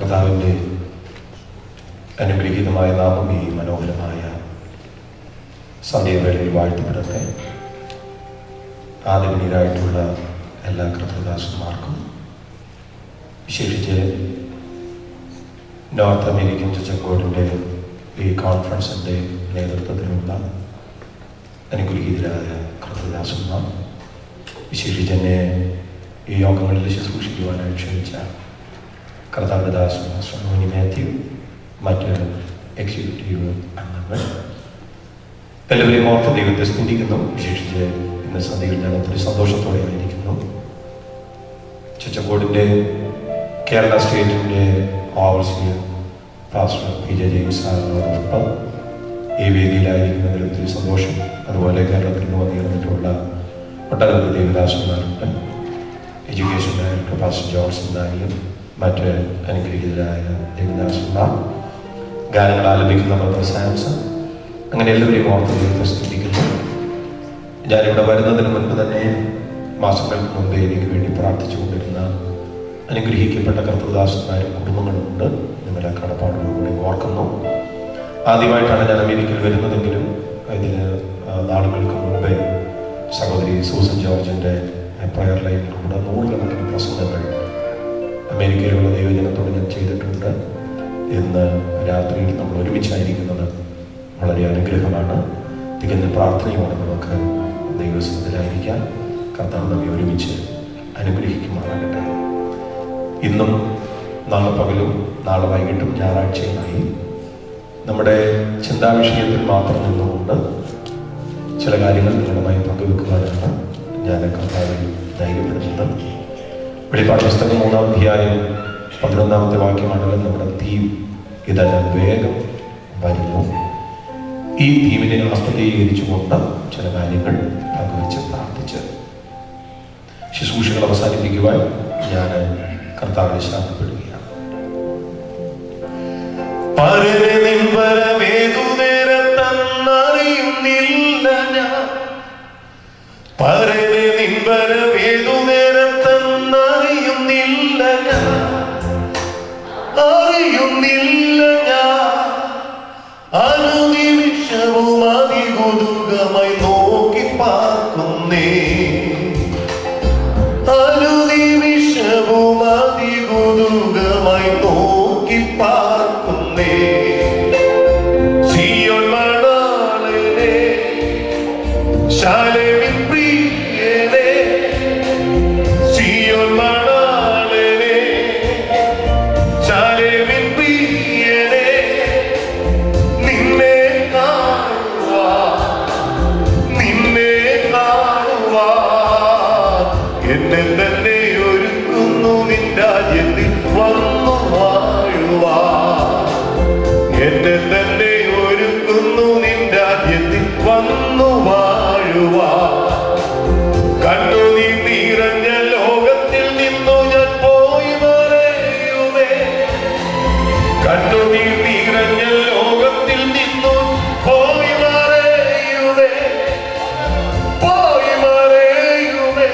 കർത്താവിൻ്റെ അനുഗ്രഹീതമായ നാമം ഈ മനോഹരമായ സന്ധ്യവേളയിൽ വാഴ്ത്തപ്പെടട്ടെ ആദരണീയരായിട്ടുള്ള എല്ലാ കർത്തദാസന്മാർക്കും വിശേഷിച്ച് നോർത്ത് അമേരിക്കൻ ചച്ചങ്കോടിൻ്റെ ഈ കോൺഫറൻസിൻ്റെ നേതൃത്വത്തിലുള്ള അനുഗ്രഹീതരായ കർത്തദാസന്മാർ വിശേഷിച്ച് എന്നെ ഈ യോഗങ്ങളിൽ ശുശ്രൂഷിക്കുവാനായി ക്ഷണിച്ച കർത്താവിൻ്റെ ദാസൻ സോണി മാത്യു മറ്റ് എക്സിക്യൂട്ടീവ് അംഗങ്ങൾ എല്ലാവരെയും ഓർത്ത് ദൈവത്തെ സ്തുതിക്കുന്നു വിശേഷിച്ച് ഇന്ന് സന്ധ്യയിൽ ഞാൻ ഒത്തിരി സന്തോഷത്തോടെ ആയിരിക്കുന്നു ചുച്ചക്കോടിൻ്റെ കേരള സ്റ്റേറ്റിൻ്റെ overseer pastor P J James സാറിനോടൊപ്പം ഈ വേദിയിലായിരിക്കുന്നതിൽ ഒത്തിരി സന്തോഷം അതുപോലെ കേരളത്തിൽ നിന്ന് വന്നിരുന്നിട്ടുള്ള ഒട്ടനവധി ദേവദാസന്മാരുണ്ട് എഡ്യൂക്കേഷൻ ഡയറക്ടർ പാസ്റ്റർ ജോൺസൺ നായാലും മറ്റ് അനുഗ്രഹീതരായ ദേവദാസന്മാർ ഗാനങ്ങൾ ആലപിക്കുന്ന ബ്രദർ സാംസൺ അങ്ങനെ എല്ലാവരെയും ഓർത്ത് ദൈവത്തെ സ്തുതിക്കുന്നു ഞാനിവിടെ വരുന്നതിന് മുൻപ് തന്നെ മാസങ്ങൾക്ക് മുമ്പേ എനിക്ക് വേണ്ടി പ്രാർത്ഥിച്ചുകൊണ്ടിരുന്ന അനുഗ്രഹിക്കപ്പെട്ട കർത്തദാസന്മാരും കുടുംബങ്ങളുമുണ്ട് നിങ്ങളെ കടപ്പാടോടുകൂടി ഓർക്കുന്നു ആദ്യമായിട്ടാണ് ഞാൻ അമേരിക്കയിൽ വരുന്നതെങ്കിലും ഇതിന് നാളുകൾക്ക് മുമ്പേ സഹോദരി സൂസൻ ജോർജിൻ്റെ പ്രയർ ലൈനിലൂടെ നൂറുകണക്കിന് പ്രസംഗങ്ങൾ അമേരിക്കയിലുള്ള ദൈവജനത്തോട് ഞാൻ ചെയ്തിട്ടുണ്ട് ഇന്ന് രാത്രിയിൽ നമ്മൾ ഒരുമിച്ചായിരിക്കുന്നത് വളരെ അനുഗ്രഹമാണ് തികഞ്ഞ പ്രാർത്ഥനയോടെ നമുക്ക് ദൈവസത്തിലായിരിക്കാൻ കർത്താവ് നമ്മെ ഒരുമിച്ച് അനുഗ്രഹിക്കുമാറാകട്ടെ ഇന്നും നാളെ പകലും നാളെ വൈകിട്ടും ഞായറാഴ്ചയുമായി നമ്മുടെ ചിന്താവിഷയത്തിൽ മാത്രം നിന്നുകൊണ്ട് ചില കാര്യങ്ങൾ നിങ്ങളുമായി പങ്കുവെക്കുവാനാണ് ഞാൻ കർത്താവിൽ ധൈര്യപ്പെടുന്നത് വെളിപ്പാട് പുസ്തകം മൂന്നാം അധ്യായം പതിനൊന്നാമത്തെ വാക്യമാണല്ലോ നമ്മുടെ തീം ഇതെല്ലാം വേഗം വരുന്നു ഈ തീമിനെ ആസ്പദീകരിച്ചുകൊണ്ട് ചില കാര്യങ്ങൾ പങ്കുവെച്ച് പ്രാർത്ഥിച്ച് ശുശ്രൂഷകൾ അവസാനിപ്പിക്കുവാൻ ഞാൻ കർത്താവിനെ ശാന്തപ്പെടുകയാണ് പരനെ നിൻവരമേതു നേരത്തന്നറിയുന്നില്ല ഞാൻ പരനെ നിൻവരമേതു നേരത്തന്നറിയുന്നില്ല ഞാൻ അറിയുന്നില്ല ഞാൻ അനുനിമിഷവും അതികുതുകമായി നോക്കി പാർക്കുന്നേ അനുനിമിഷവും അതികുതുകമായി നോക്കി പാർക്കുന്നേ സിയോൻ മണാളനെ ശാലേമിൻ പ്രിയനെ സിയോൻ മണാളനെ ശാലേമിൻ പ്രിയനെ നിന്നെ കാണുവാൻ നിന്നെ കാണുവാൻ എന്നെ തന്നെ ഒരുക്കുന്നു നിൻ രാജ്യത്തിൽ വന്നു വാഴുവാൻ എന്നെ തന്നെ ഒരുക്കുന്നു നിൻ രാജ്യത്തിൽ വന്നു വാഴുവാൻ കണ്ടു നീ നിറഞ്ഞ ലോകത്തിൽ നിന്നു ഞാൻ പോയി മറയുമേ കണ്ടു നീ നിറഞ്ഞ ലോകത്തിൽ നിന്നു പോയി മറയുമേ പോയി മറയുമേ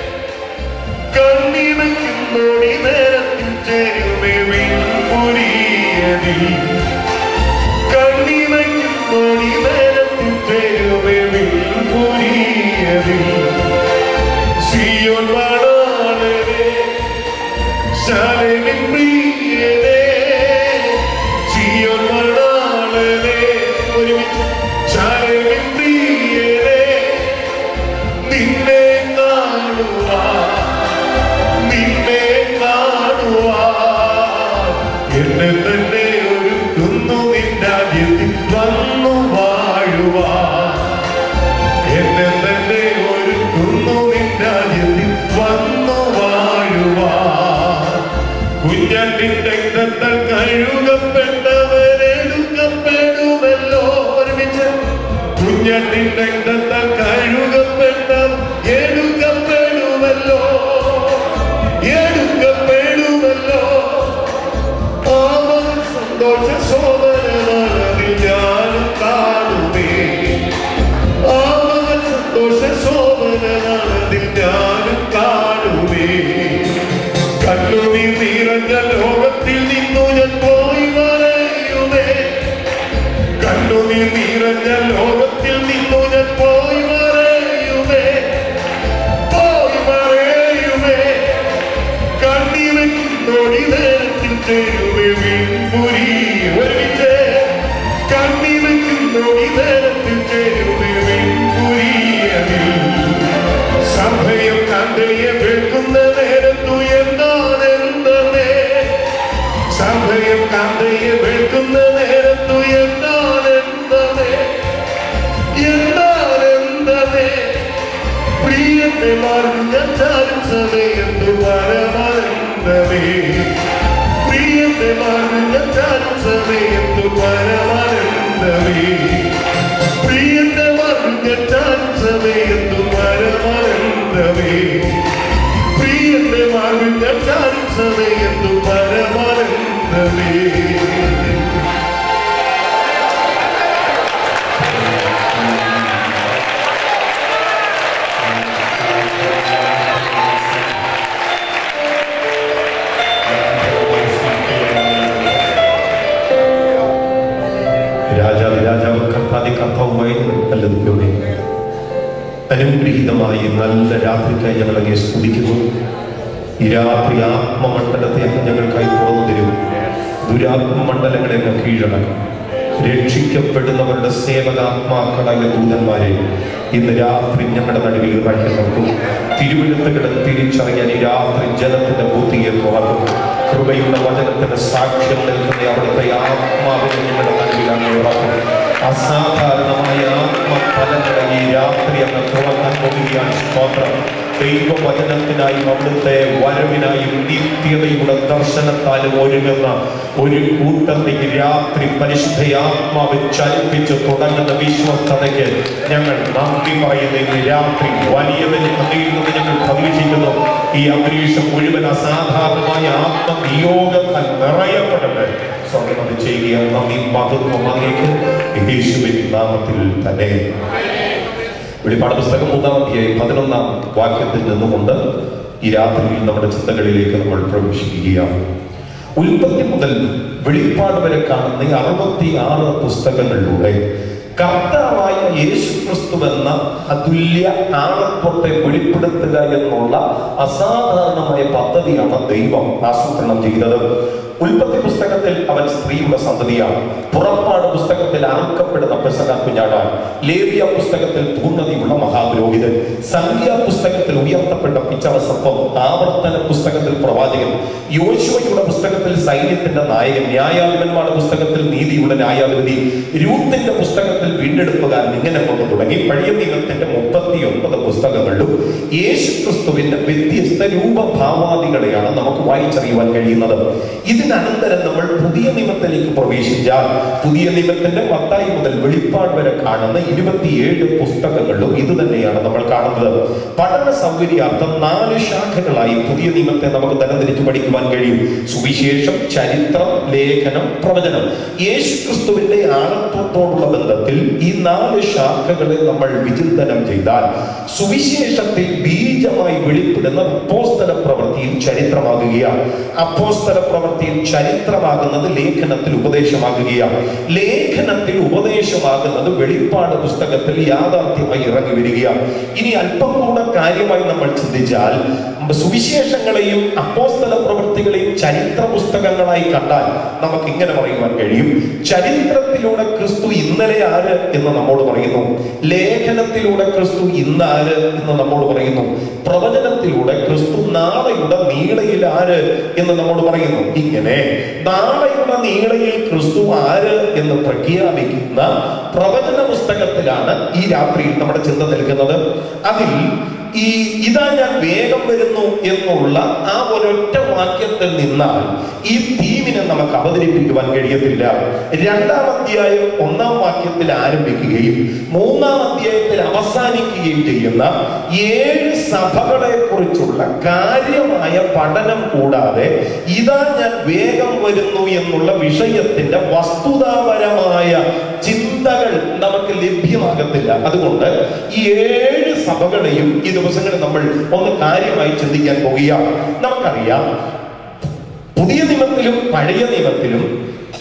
കണ്ണിമയ്ക്കുന്നോടി നേരത്തിൽ ചേരുമേ വീൺപുരിയതിൽ കണ്ണിമയ്ക്കുന്നോടി നേരത്തിൽ ചേരുമേ വീൺപുരിയതിൽ സിയോൻ വാടാളവേ ശാലിനി പ്രിയനേ സിയോൻ വാടാളവേ ഒരുമിച്ച് ശാലിനി പ്രിയനേ നിന്നെ കാണുവാൻ നിന്നെ കാണുവാൻ എന്നെ തന്നെ ഒരുക്കുന്നു നിൻ രാജ്യത്തിൽ വന്നു വാഴുവാൻ എന്നെ തന്നെ ഒരുക്കുന്നു നിൻ രാജ്യത്തിൽ വന്നു വാഴുവാൻ കുഞ്ഞാട്ടിന്റെ രക്തത്താൽ കഴുകപ്പെട്ടവരെടുക്കപ്പെടുമല്ലോ ഒരുമിച്ച് കുഞ്ഞാട്ടിന്റെ രക്തത്താൽ കഴുകപ്പെട്ടവർ എടുക്കപ്പെടുമല്ലോ എടുക്കപ്പെടുമല്ലോ അവൻ സന്തോഷ സോദരനാളിൽ ഞാനും കാണുമേ അവൻ സന്തോഷ സോദരനാളിൽ ഞാനും കാണുമേ കണ്ണുനീർ നിറഞ്ഞ ലോകത്തിൽ നിന്നു കഴിഞ്ഞ ലോകത്തിൽ നിന്നു ഞാൻ പോയി മറയുമേ പോയി മറയുമേ കണ്ണിവെക്കുന്നോടി നേരത്തിൽ തരുമേ വീൺപുരി ഒരുമിച്ച് കണ്ണിവെക്കുന്നോടി നേരത്തിൽ തരുമേ വീൺപുരി അതിൽ സഭയും കണ്ടയെ വെക്കുന്ന നേരത്തു എന്താണെന്നേ സഭയും കണ്ടയെ വെക്കുന്ന നേരത്തു എന്താണെന്നേ എന്താണെന്നേ പ്രിയത്തെ മറിഞ്ഞ ചാരും സമയത്തു പരമാനന്ദമേ പ്രിയത്തെ മറിഞ്ഞ ചാരും സമയത്തു പരമാനന്ദമേ പ്രിയത്തെ മറിഞ്ഞ ചാരും സമയത്തു പരമാനന്ദമേ പ്രിയത്തെ മറിഞ്ഞ ചാരും സമയത്തു പരമാനന്ദമേ രാജാവ് രാജാവ് കർത്താതി കർത്താവുമായി നല്ലതുപോലെ അനുഗ്രഹീതമായി നല്ല രാത്രിക്കായി ഞങ്ങൾ അങ്ങേ സ്തുതിക്കുന്നു ഈ രാത്രി ആത്മമണ്ഡലത്തെ അങ്ങ് ഞങ്ങൾക്കായി തുറന്നു തരും ദുരാത്മമണ്ഡലങ്ങളെ അങ്ങ് കീഴടക്കും രക്ഷിക്കപ്പെടുന്നവരുടെ സേവകാത്മാക്കളായ ദൂതന്മാരെ ഇന്ന് രാത്രി ഞങ്ങളുടെ നടുവിൽ ഇറക്കി നോക്കും തിരുവഴുത്തുകളെ തിരിച്ചറിയാൻ ഈ രാത്രി ജനത്തിന്റെ ബുദ്ധിയെ തുറക്കും കൃപയുടെ വചനത്തിന്റെ സാക്ഷ്യം നിൽക്കുന്ന അവിടുത്തെ ആത്മാവിനെ ഞങ്ങളുടെ നടുവിൽ അങ്ങ് ഇറക്കും അസാധാരണമായ ആത്മഫലങ്ങളെ ഈ രാത്രി അങ്ങ് തുറക്കാൻ പോകുകയാണ് സ്തോത്രം ദൈവവചനത്തിനായും അവിടുത്തെ വരവിനായും നിത്യതയുടെ ദർശനത്താലും ഒരുങ്ങുന്ന ഒരു കൂട്ടത്തെ ഈ രാത്രി പരിശുദ്ധ ആത്മാവ് ചലിപ്പിച്ച് തുടങ്ങുന്ന വിശ്വസ്തതയ്ക്ക് ഞങ്ങൾ നന്ദി പറയുന്ന ഇന്ന് രാത്രി വലിയതിന് നന്ദിയിൽ നിന്ന് ഞങ്ങൾ പ്രതീക്ഷിക്കുന്നു ഈ അന്തരീക്ഷം മുഴുവൻ അസാധാരണമായ ആത്മനിയോഗത്താൽ നിറയപ്പെടട്ടെ സ്വർണ്ണം അത് ചെയ്യുക നന്ദി മഹത്വം അങ്ങേക്ക് യേശുവിൻ നാമത്തിൽ തന്നെ വെളിപ്പാട് പുസ്തകം മൂന്നാം അധ്യായം പതിനൊന്നാം വാക്യത്തിൽ നിന്നുകൊണ്ട് ഈ രാത്രിയിൽ നമ്മുടെ ചിന്തകളിലേക്ക് നമ്മൾ പ്രവേശിക്കുകയാണ് ഉൽപ്പത്തി മുതൽ വെളിപ്പാട് വരെ കാണുന്ന ഈ അറുപത്തി ആറ് പുസ്തകങ്ങളിലൂടെ കർത്താവായ യേശു ക്രിസ്തു എന്ന അതുല്യ ആളത്വത്തെ വെളിപ്പെടുത്തുക എന്നുള്ള അസാധാരണമായ പദ്ധതിയാണ് ദൈവം ആസൂത്രണം ചെയ്തത് ഉൽപ്പത്തി പുസ്തകത്തിൽ അവൻ സ്ത്രീയുടെ സന്തതിയാണ് പുറപ്പാട് പുസ്തകത്തിൽ അറുക്കപ്പെടുന്ന പെസക കുഞ്ഞാടാൻ ലേവിയ പുസ്തകത്തിൽ പൂർണ്ണതയുള്ള മഹാപുരോഹിതൻ സംഖ്യ പുസ്തകത്തിൽ ഉയർത്തപ്പെട്ട പിച്ചവസത്വം ആവർത്തന പുസ്തകത്തിൽ പ്രവാചകൻ യോശുവയുടെ പുസ്തകത്തിൽ സൈന്യത്തിന്റെ നായകൻ ന്യായാധിപന്മാരുടെ പുസ്തകത്തിൽ നീതിയുടെ ന്യായാധിപതി രൂത്തിന്റെ പുസ്തകത്തിൽ വീണ്ടെടുപ്പുകാരൻ ഇങ്ങനെ കൊണ്ട് തുടങ്ങി പഴയ നിയമത്തിന്റെ മുപ്പത്തി ഒൻപത് പുസ്തകങ്ങളിലും യേശു ക്രിസ്തുവിന്റെ വ്യത്യസ്ത രൂപഭാവാദികളെയാണ് നമുക്ക് വായിച്ചറിയുവാൻ കഴിയുന്നത് ഇതിനനന്തരം നമ്മൾ പുതിയ നിയമത്തിലേക്ക് പ്രവേശിച്ചാൽ പുതിയ നിയമത്തിന്റെ പത്തായി മുതൽ വെളിപ്പാട് വരെ കാണുന്ന ഇരുപത്തിയേഴ് പുസ്തകങ്ങളിലും ഇത് തന്നെയാണ് നമ്മൾ കാണുന്നത് പഠന സൗകര്യാർത്ഥം നാല് ശാഖകളായി പുതിയ നിയമത്തെ നമുക്ക് തരംതിരിച്ച് പഠിക്കുവാൻ കഴിയും സുവിശേഷം ചരിത്രം ലേഖനം പ്രവചനം യേശു ക്രിസ്തുവിന്റെ ആളത്വത്തോടുള്ള ബന്ധത്തിൽ ഈ നാല് ശാഖകളെ നമ്മൾ വിചിന്തനം ചെയ്താൽ സുവിശേഷത്തിൽ ബീജമായി വെളിപ്പെടുന്ന അപ്പോസ്തല പ്രവൃത്തിയിൽ ചരിത്രമാകുകയാണ് അപ്പോസ്തല പ്രവൃത്തിയിൽ ചരിത്രമാകുന്നത് ലേഖനത്തിൽ ഉപദേശമാകുകയാണ് ലേഖനത്തിൽ ഉപദേശമാകുന്നത് വെളിപ്പാട് പുസ്തകത്തിൽ യാഥാർത്ഥ്യമായി ഇറങ്ങി വരികയാണ് ഇനി അല്പം കൂടെ കാര്യമായി നമ്മൾ ചിന്തിച്ചാൽ സുവിശേഷങ്ങളെയും അപ്പോസ്തല പ്രവൃത്തികളെയും ചരിത്ര പുസ്തകങ്ങളായി കണ്ടാൽ നമുക്ക് ഇങ്ങനെ പറയുവാൻ കഴിയും ചരിത്രത്തിലൂടെ ക്രിസ്തു ഇന്നലെ ആര് എന്ന് നമ്മോട് പറയുന്നു ലേഖനത്തിലൂടെ ക്രിസ്തു ഇന്ന് ആര് എന്ന് നമ്മോട് പറയുന്നു പ്രവചനത്തിലൂടെ ക്രിസ്തു നാളെയുടെ നീളയിൽ ആര് എന്ന് നമ്മോട് പറയുന്നു ഇങ്ങനെ നാളെയുടെ നീളയിൽ ക്രിസ്തു ആര് എന്ന് പ്രഖ്യാപിക്കുന്ന പ്രവചന പുസ്തകത്തിലാണ് ഈ രാത്രിയിൽ നമ്മുടെ ചിന്ത നിൽക്കുന്നത് അതിൽ ഈ ഇതാ ഞാൻ വേഗം വരുന്നു എന്നുള്ള ആ ഒരൊറ്റ വാക്യത്തിൽ നിന്നാൽ ഈ തീമിനെ നമുക്ക് അവതരിപ്പിക്കുവാൻ കഴിയത്തില്ല രണ്ടാം അധ്യായം ഒന്നാം വാക്യത്തിൽ ആരംഭിക്കുകയും മൂന്നാം അധ്യായത്തിൽ അവസാനിക്കുകയും ചെയ്യുന്ന ഏഴ് സഭകളെ കുറിച്ചുള്ള കാര്യമായ പഠനം കൂടാതെ ഇതാ ഞാൻ വേഗം വരുന്നു എന്നുള്ള വിഷയത്തിന്റെ വസ്തുതാപരമായ ചിന്തകൾ നമുക്ക് ലഭ്യമാകത്തില്ല അതുകൊണ്ട് ഈ ഏഴ് സഭകളെയും ഈ ദിവസങ്ങളിൽ നമ്മൾ ഒന്ന് കാര്യമായി ചിന്തിക്കാൻ പോകുകയാണ് നമുക്കറിയാം പുതിയ നിയമത്തിലും പഴയ നിയമത്തിലും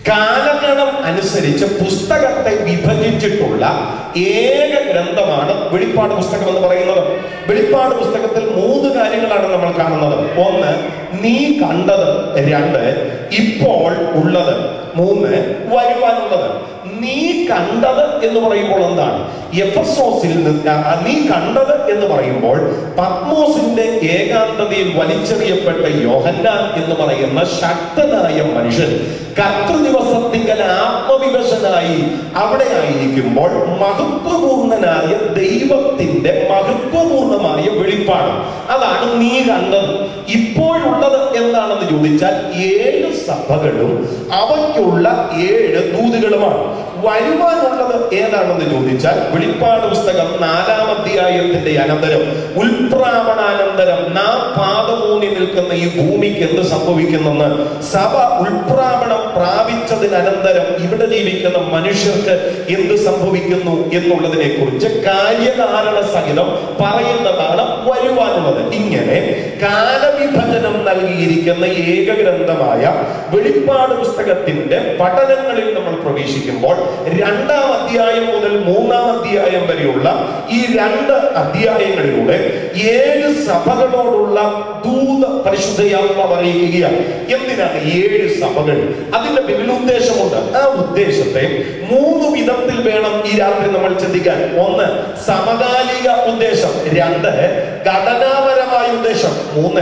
കാലഗണം അനുസരിച്ച് പുസ്തകത്തെ വിഭജിച്ചിട്ടുള്ള ഏക ഗ്രന്ഥമാണ് വെളിപ്പാട് പുസ്തകം എന്ന് പറയുന്നത് വെളിപ്പാട് പുസ്തകത്തിൽ മൂന്ന് കാര്യങ്ങളാണ് നമ്മൾ കാണുന്നത് ഒന്ന് നീ കണ്ടത് രണ്ട് ഇപ്പോൾ ഉള്ളത് മൂന്ന് വരുവാനുള്ളത് നീ കണ്ടത് എന്ന് പറയുമ്പോൾ എന്താണ് എഫസോസിൽ നിന്ന് ആ, നീ കണ്ടത് എന്ന് പറയുമ്പോൾ പത്മോസിന്റെ ഏകാന്തതയിൽ വലിച്ചെറിയപ്പെട്ട യോഹന്നാൻ എന്ന് പറയുന്ന ശക്തനായ മനുഷ്യൻ കർത്തൃദിവസത്തിങ്കൽ ആത്മവിവശനായി അവിടെ ആയിരിക്കുമ്പോൾ മഹത്വപൂർണനായ ദൈവത്തിന്റെ മഹത്വപൂർണമായ വെളിപ്പാട് അതാണ് നീ കണ്ടത് ഇപ്പോഴുള്ളത് എന്താണെന്ന് ചോദിച്ചാൽ ഏഴ് സഭകളും അവയ്ക്കുള്ള ഏഴ് ദൂതുകളുമാണ് വരുവാനുള്ളത് ഏതാണെന്ന് ചോദിച്ചാൽ വെളിപ്പാട് പുസ്തകം നാലാം അധ്യായത്തിന്റെ അനന്തരം ഉൽപ്രാവണാനന്തരം നാം പാദമൂന്നി നിൽക്കുന്ന ഈ ഭൂമിക്ക് എന്ത് സംഭവിക്കുന്നെന്ന് സഭ ഉൽപ്രാവണം പ്രാപിച്ചതിനനന്തരം ഇവിടെ ജീവിക്കുന്ന മനുഷ്യർക്ക് എന്ത് സംഭവിക്കുന്നു എന്നുള്ളതിനെ കുറിച്ച് കാര്യകാരണ സഹിതം പറയുന്നതാണ് വരുവാനുള്ളത് ഇങ്ങനെ കാലവിഭജനം നൽകിയിരിക്കുന്ന ഏക ഗ്രന്ഥമായ വെളിപ്പാട് പുസ്തകത്തിന്റെ പഠനങ്ങളിൽ നമ്മൾ പ്രവേശിക്കുമ്പോൾ രണ്ടാം അധ്യായം മുതൽ മൂന്നാം അധ്യായം വരെയുള്ള ഈ രണ്ട് അധ്യായങ്ങളിലൂടെ ഏഴ് സഭകളോടുള്ള ദൂത പരിശുദ്ധയാത്മ അറിയിക്കുകയാണ് എന്തിനാണ് ഏഴ് സഭകൾ അതിന്റെ വിപുലോദ്ദേശമുണ്ട് ആ ഉദ്ദേശത്തെ മൂന്ന് വിധത്തിൽ വേണം ഈ രാത്രി നമ്മൾ ചിന്തിക്കാൻ ഒന്ന് സമകാലിക ഉദ്ദേശം രണ്ട് ഘടനാപരമായ ഉദ്ദേശം മൂന്ന്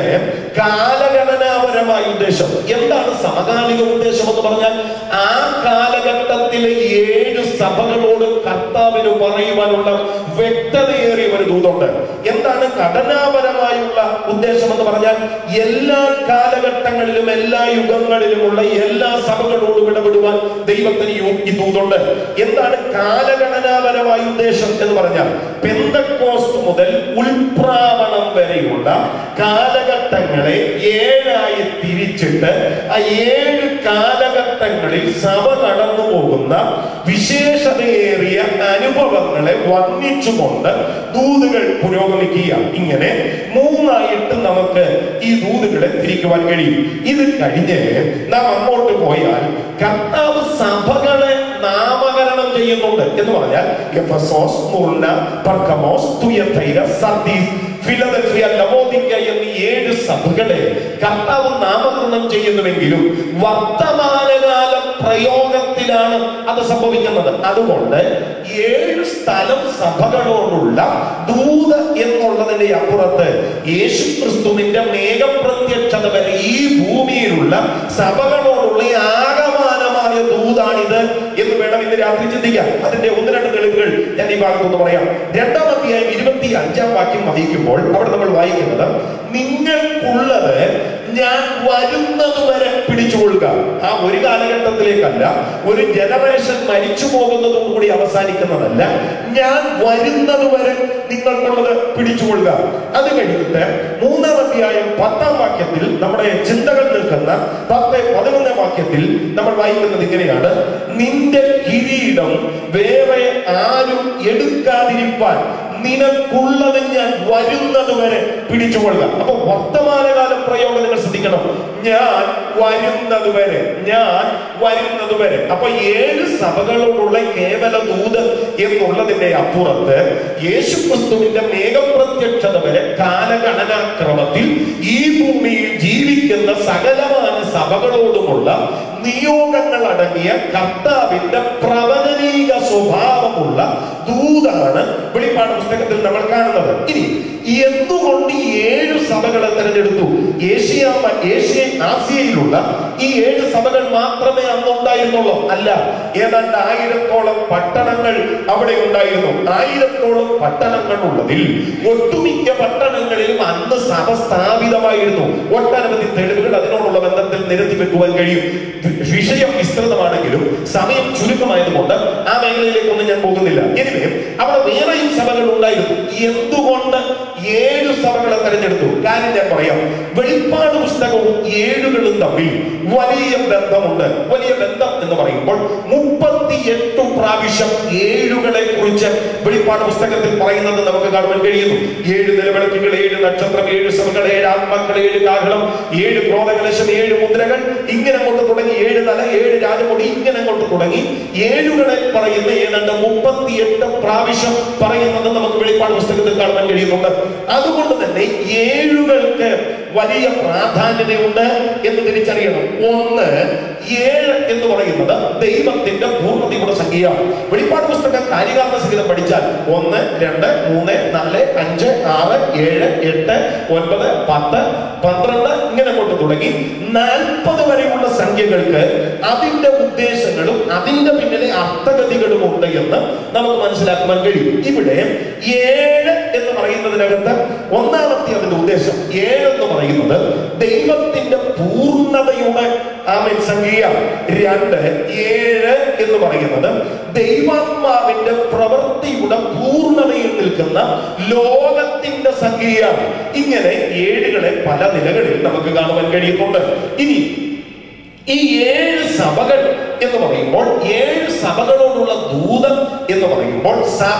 കാലഘടനാപരമായ ഉദ്ദേശം എന്താണ് സമകാലിക ഉദ്ദേശം എന്ന് പറഞ്ഞാൽ ആ കാലഘട്ടത്തിലെ ഏഴ് സഭകളോട് കർത്താവിന് പറയുവാനുള്ള വ്യക്തതയേറിയ ഒരു ദൂതുണ്ട് എന്താണ് ഘടനാപരമായുള്ള ഉദ്ദേശം എന്ന് പറഞ്ഞാൽ എല്ലാ കാലഘട്ടങ്ങളിലും എല്ലാ യുഗങ്ങളിലുമുള്ള എല്ലാ സഭകളോടും ഇടപെടുവാൻ ദൈവത്തിന് ഈ- ഈ ദൂതുണ്ട് എന്താണ് കാലഗണനാപരമായ ഉദ്ദേശം എന്ന് പറഞ്ഞാൽ പെന്തക്കോസ്റ്റ് മുതൽ ഉൾപ്രാവണം വരെയുള്ള കാലഘട്ടങ്ങളെ ഏഴായി തിരിച്ചിട്ട് ആ ഏഴ് കാലഘട്ടങ്ങളിൽ സഭ കടന്നു പോകുന്ന വിശേഷതയേറിയ അനുഭവങ്ങളെ വർണ്ണിച്ചുകൊണ്ട് ദൂതുകൾ പുരോഗമിക്കുക ഇങ്ങനെ മൂന്നായിട്ട് നമുക്ക് ഈ ദൂതുകളെ തിരിക്കുവാൻ കഴിയും ഇത് കഴിഞ്ഞ് നാം അങ്ങോട്ട് പോയാൽ കർത്താവ് സഭകളെ നാമകരണം ചെയ്യുന്നുണ്ട് എന്ന് പറഞ്ഞാൽ എഫസോസ് മുർണ Pergamos Thyatira Sardis Philadelphia Laodicea എന്നീ ഏഴ് സഭകളെ കർത്താവ് നാമകരണം ചെയ്യുന്നുവെങ്കിലും വർത്തമാനകാല പ്രയോഗത്തിലാണ് അത് സംഭവിക്കുന്നത് അതുകൊണ്ട് ഏഴ് സ്ഥലം സഭകളോടുള്ള ദൂത എന്നുള്ളതിന്റെ അപ്പുറത്ത് യേശു ക്രിസ്തുവിന്റെ മേഘപ്രത്യക്ഷത വരെ ഈ ഭൂമിയിലുള്ള സഭകളോടുള്ള ആകമാനമായ ദൂതാണിത് എന്ന് വേണം ഇന്ന് രാത്രി ചിന്തിക്കാം അതിന്റെ ഒന്ന് രണ്ട് തെളിവുകൾ ഞാൻ ഈ ഭാഗത്തൊന്ന് പറയാം രണ്ടാം അധ്യായം ഇരുപത്തി അഞ്ചാം വാക്യം വഹിക്കുമ്പോൾ അവിടെ നമ്മൾ വായിക്കുന്നത് നിങ്ങൾക്കുള്ളത് ഞാൻ വരുന്നത് വരെ പിടിച്ചുകൊള്ളുക ആ ഒരു കാലഘട്ടത്തിലേക്കല്ല ഒരു ജനറേഷൻ മരിച്ചു പോകുന്നതോടുകൂടി അവസാനിക്കുന്നതല്ല ഞാൻ വരുന്നത് വരെ നിങ്ങൾക്കുള്ളത് പിടിച്ചുകൊള്ളുക അത് കഴിഞ്ഞിട്ട് മൂന്നാം അധ്യായം പത്താം വാക്യത്തിൽ നമ്മുടെ ചിന്തകൾ നിൽക്കുന്ന പത്ത് പതിനൊന്നാം വാക്യത്തിൽ നമ്മൾ വായിക്കുന്നത് ഇങ്ങനെയാണ് നിന്റെ കിരീടം വേറെ ആരും എടുക്കാതിരിപ്പാൻ നിനക്കുള്ളത് ഞാൻ വരുന്നത് വരെ പിടിച്ചുകൊള്ളുക അപ്പൊ വർത്തമാനകാല പ്രയോഗം നിങ്ങൾ ശ്രദ്ധിക്കണം ഞാൻ വരുന്നത് വരെ ഞാൻ വരുന്നത് വരെ അപ്പൊ ഏഴ് സഭകളോടുള്ള കേവല ദൂത് എന്നുള്ളതിന്റെ അപ്പുറത്ത് യേശു ക്രിസ്തുവിന്റെ മേഘപ്രത്യക്ഷത വരെ കാലഗണനാക്രമത്തിൽ ഈ ഭൂമിയിൽ ജീവിക്കുന്ന സകലമായ സഭകളോടുമുള്ള നിയോഗങ്ങൾ അടങ്ങിയ കർത്താവിന്റെ പ്രവചനീക സ്വഭാവമുള്ള ദൂതാണ് വെളിപ്പാട് പുസ്തകത്തിൽ നമ്മൾ കാണുന്നത് ഇനി എന്തുകൊണ്ട് ഈ ഏഴ് സഭകളെ തെരഞ്ഞെടുത്തു ഏഷ്യ ഏഷ്യ ആസിയയിലുള്ള ഈ ഏഴ് സഭകൾ മാത്രമേ അന്ന് ഉണ്ടായിരുന്നുള്ളൂ അല്ല ഏതാണ്ട് ആയിരത്തോളം പട്ടണങ്ങൾ അവിടെ ഉണ്ടായിരുന്നു ആയിരത്തോളം പട്ടണങ്ങൾ ഉള്ളതിൽ ഒട്ടുമിക്ക പട്ടണങ്ങളിലും അന്ന് സഭ സ്ഥാപിതമായിരുന്നു ഒട്ടനവധി തെളിവുകൾ അതിനോടുള്ള ബന്ധത്തിൽ നിരത്തി വെക്കുവാൻ കഴിയും വിഷയം വിസ്തൃതമാണെങ്കിലും സമയം ചുരുക്കമായതുകൊണ്ട് ആ മേഖലയിലേക്കൊന്നും ഞാൻ പോകുന്നില്ല എനിവേ അവിടെ വേറെയും സഭകൾ ഉണ്ടായിരുന്നു എന്തുകൊണ്ട് ഏഴ് സഭകളെ തെരഞ്ഞെടുത്തു കാര്യം ഞാൻ പറയാം വെളിപ്പാട് പുസ്തകവും ഏഴുകളും തമ്മിൽ വലിയ ബന്ധമുണ്ട് വലിയ ബന്ധം എന്ന് പറയുമ്പോൾ മുപ്പത്തിയെട്ട് പ്രാവശ്യം ഏഴുകളെ കുറിച്ച് വെളിപ്പാട് പുസ്തകത്തിൽ പറയുന്നത് നമുക്ക് കാണുവാൻ കഴിയുന്നു ഏഴ് നിലവിളക്കുകൾ ഏഴ് നക്ഷത്രം ഏഴ് സഭകൾ ഏഴ് ആത്മാക്കൾ ഏഴ് കാഹളം ഏഴ് ക്രോധകലശം ഏഴ് മുദ്രകൾ ഇങ്ങനെ കൊണ്ട് തുടങ്ങി ഏഴ് തല ഏഴ് രാജമുടി ഇങ്ങനെ അങ്ങോട്ട് തുടങ്ങി ഏഴുകളെ പറയുന്ന ഏതാണ്ട് മുപ്പത്തിയെട്ട് പ്രാവശ്യം പറയുന്നത് നമുക്ക് വെളിപ്പാട് പുസ്തകത്തിൽ കാണാൻ കഴിയുന്നുണ്ട് അതുകൊണ്ട് തന്നെ ഏഴുകൾക്ക് വലിയ പ്രാധാന്യതയുണ്ട് എന്ന് തിരിച്ചറിയണം ഒന്ന് ഏഴ് എന്ന് പറയുന്നത് ദൈവത്തിന്റെ പൂർണ്ണതയുടെ സംഖ്യയാണ് വെളിപ്പാട് പുസ്തകം കാര്യകാരണ സഹിതം പഠിച്ചാൽ ഒന്ന് രണ്ട് മൂന്ന് നാല് അഞ്ച് ആറ് ഏഴ് എട്ട് ഒൻപത് പത്ത് പന്ത്രണ്ട് ഇങ്ങനെ കൊണ്ട് തുടങ്ങി നാൽപ്പത് വരെയുള്ള സംഖ്യകൾക്ക് അതിന്റെ ഉദ്ദേശങ്ങളും അതിന്റെ പിന്നിലെ അർത്ഥഗതികളും ഉണ്ട് എന്ന് നമുക്ക് മനസ്സിലാക്കുവാൻ കഴിയും ഇവിടെ ഏഴ് എന്ന് പറയുന്നതിനകത്ത് ഒന്നാമത്തെ അതിന്റെ ഉദ്ദേശം ഏഴ് എന്ന് പറയുന്നത് ദൈവത്തിന്റെ പൂർണ്ണതയുടെ ആമൻ സംഖ്യ രണ്ട് ഏഴ് എന്ന് പറയുന്നത് ദൈവാത്മാവിന്റെ പ്രവൃത്തിയുടെ പൂർണ്ണതയിൽ നിൽക്കുന്ന ലോകത്തിന്റെ സംഖ്യയാണ് ഇങ്ങനെ ഏഴുകളെ പല നിലകളിൽ നമുക്ക് കാണുവാൻ കഴിയുന്നുണ്ട് ഇനി ഈ ഏഴ് സഭകൾ എന്ന് പറയുമ്പോൾ ഏഴ് സഭകളോടുള്ള ദൂതം എന്ന് പറയുമ്പോൾ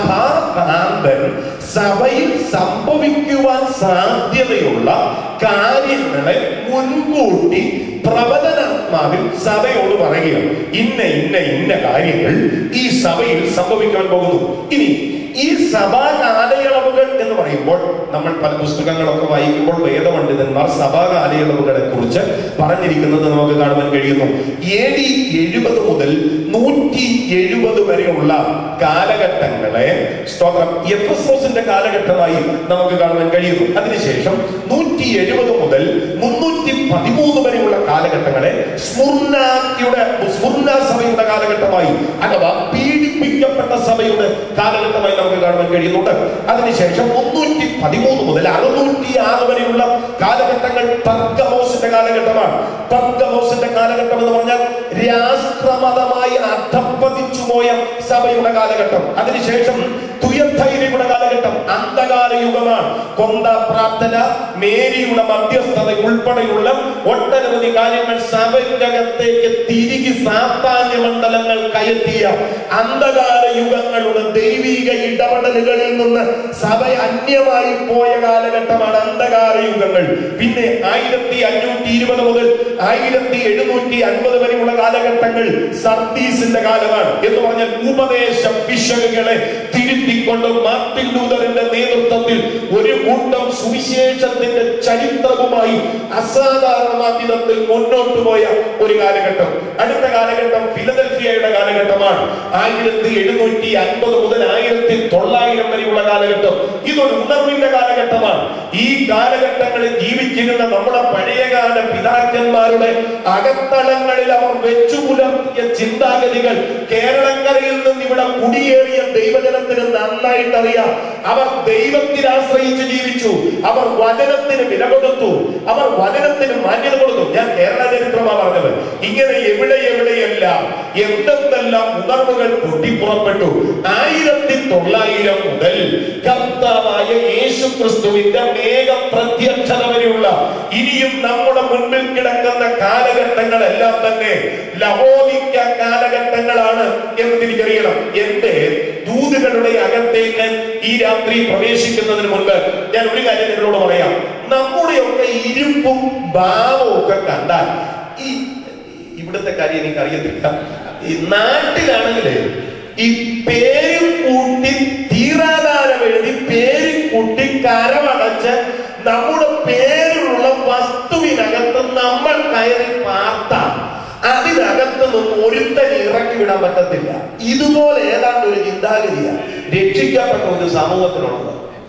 സഭാകാന്തൻ സഭയിൽ സംഭവിക്കുവാൻ സാധ്യതയുള്ള കാര്യങ്ങളെ മുൻകൂട്ടി പ്രവചനാത്മാവിൽ സഭയോട് പറയുകയാണ് ഇന്ന ഇന്ന ഇന്ന കാര്യങ്ങൾ ഈ സഭയിൽ സംഭവിക്കാൻ പോകുന്നു ഇനി ഈ സഭാ കാലയളവുകൾ എന്ന് പറയുമ്പോൾ നമ്മൾ പല പുസ്തകങ്ങളൊക്കെ വായിക്കുമ്പോൾ വേദപണ്ഡിതന്മാർ സഭാ കാലയളവുകളെ കുറിച്ച് പറഞ്ഞിരിക്കുന്നത് നമുക്ക് കാണുവാൻ കഴിയുന്നു എ ഡി എഴുപത് മുതൽ നൂറ്റി എഴുപത് വരെയുള്ള കാലഘട്ടങ്ങളെ സ്തോത്രം എഫ് എസ് ഓസിന്റെ കാലഘട്ടമായി നമുക്ക് കാണുവാൻ കഴിയുന്നു അതിനുശേഷം നൂറ്റി എഴുപത് മുതൽ മുന്നൂറ്റി പതിമൂന്ന് വരെയുള്ള കാലഘട്ടങ്ങളെ സ്മുർണയുടെ സ്മുർണ സഭയുടെ കാലഘട്ടമായി അഥവാ പീഡിപ്പിക്കപ്പെട്ട സഭയുടെ കാലഘട്ടമായി നമുക്ക് കാണുവാൻ കഴിയുന്നുണ്ട് അതിനുശേഷം മുന്നൂറ്റി പതിമൂന്ന് മുതൽ അറുന്നൂറ്റി ആറ് വരെയുള്ള കാലഘട്ടങ്ങൾ പർഗമോസിന്റെ കാലഘട്ടമാണ് പർഗമോസിന്റെ കാലഘട്ടം എന്ന് പറഞ്ഞാൽ രാഷ്ട്രമതമായി അധപ്പതിച്ചു പോയ സഭയുടെ കാലഘട്ടം അതിനുശേഷം തുയധൈര്യയുടെ കാലഘട്ടം അന്ധകാല യുഗമാണ് കൊന്ത പ്രാർത്ഥന മേരിയുടെ മധ്യസ്ഥത ഉൾപ്പെടെയുള്ള ഒട്ടനവധി കാര്യങ്ങൾ സഭയ്ക്കകത്തേക്ക് തിരികെ സാത്താന്യ മണ്ഡലങ്ങൾ കയറ്റിയ അന്ധകാല യുഗങ്ങളുടെ ദൈവിക ഇടപെടലുകളിൽ നിന്ന് സഭ അന്യമായി പോയ കാലഘട്ടമാണ് അന്ധകാല യുഗങ്ങൾ പിന്നെ ആയിരത്തി അഞ്ഞൂറ്റി ഇരുപത് മുതൽ ആയിരത്തി എഴുന്നൂറ്റി അൻപത് വരെയുള്ള കാലഘട്ടങ്ങൾ സർദീസിന്റെ കാലമാണ് എന്ന് പറഞ്ഞാൽ ഉപദേശ പിശകുകളെ തിരുത്തിക്കൊണ്ട് മാർട്ടിൻ ലൂതറിന്റെ നേതൃത്വത്തിൽ ഒരു കൂട്ടം സുവിശേഷത്തിന്റെ ചരിത്രവുമായി അസാധാരണ വിധത്തിൽ മുന്നോട്ട് പോയ ഒരു കാലഘട്ടം അടുത്ത കാലഘട്ടം ഫിലദൽഫിയയുടെ കാലഘട്ടമാണ് ആയിരത്തി എഴുന്നൂറ്റി അൻപത് മുതൽ ആയിരത്തി തൊള്ളായിരം വരെയുള്ള കാലഘട്ടം ഇതൊരു ഉണർവിന്റെ കാലഘട്ടമാണ് ഈ കാലഘട്ടങ്ങളിൽ ജീവിച്ചിരുന്ന നമ്മുടെ പഴയകാല പിതാക്കന്മാരുടെ അകത്തളങ്ങളിൽ അവർ വെച്ചു പുലർത്തിയ ചിന്താഗതികൾ കേരളക്കരയിൽ നിന്ന് ഇവിടെ കുടിയേറിയ ദൈവജനത്തിന് നന്നായിട്ട് അറിയാം അവർ ദൈവത്തിൽ ആശ്രയിച്ച് ജീവിച്ചു അവർ വചനത്തിന് വില കൊടുത്തു അവർ വചനത്തിന് മാന്യത കൊടുത്തു ഞാൻ കേരള ചരിത്രമാണ് പറഞ്ഞത് ഇങ്ങനെ എവിടെ എവിടെയെല്ലാം എന്തെന്തെല്ലാം ഉണർവുകൾ പൊട്ടിപ്പുറപ്പെട്ടു ആയിരത്തി തൊള്ളായിരം മുതൽ കർത്താവായ യേശു ക്രിസ്തുവിന്റെ മേഘ പ്രത്യക്ഷത വരെയുള്ള ഇനിയും നമ്മുടെ മുൻപിൽ കിടക്കുന്ന കാലഘട്ടങ്ങളെല്ലാം തന്നെ ലഹോദിക്ക കാലഘട്ടങ്ങളാണ് എന്ന് തിരിച്ചറിയണം എന്റെ ദൂതുകളുടെ അകത്തേക്ക് ഈ രാത്രി പ്രവേശിക്കുന്നതിന് മുൻപ് ഞാൻ ഒരു കാര്യം നിങ്ങളോട് പറയാം നമ്മുടെയൊക്കെ ഇരുപ്പും ഭാവവും ഒക്കെ കണ്ടാൽ ഈ ഇവിടുത്തെ കാര്യം എനിക്ക് അറിയത്തില്ല ഈ നാട്ടിലാണെങ്കിൽ ഈ പേരും കൂട്ടി തീരാധാരം എഴുതി പേരും കൂട്ടി കരമടച്ച് നമ്മുടെ പേരിലുള്ള വസ്തുവിനകത്ത് നമ്മൾ കയറി പാർത്താൽ അതിനകത്ത് നിന്ന് ഒരുത്തൻ ഇറക്കി വിടാൻ പറ്റത്തില്ല ഇതുപോലെ ഏതാണ്ട് ഒരു ചിന്താഗതിയാണ് രക്ഷിക്കപ്പെട്ട ഒരു സമൂഹത്തിനുള്ളത്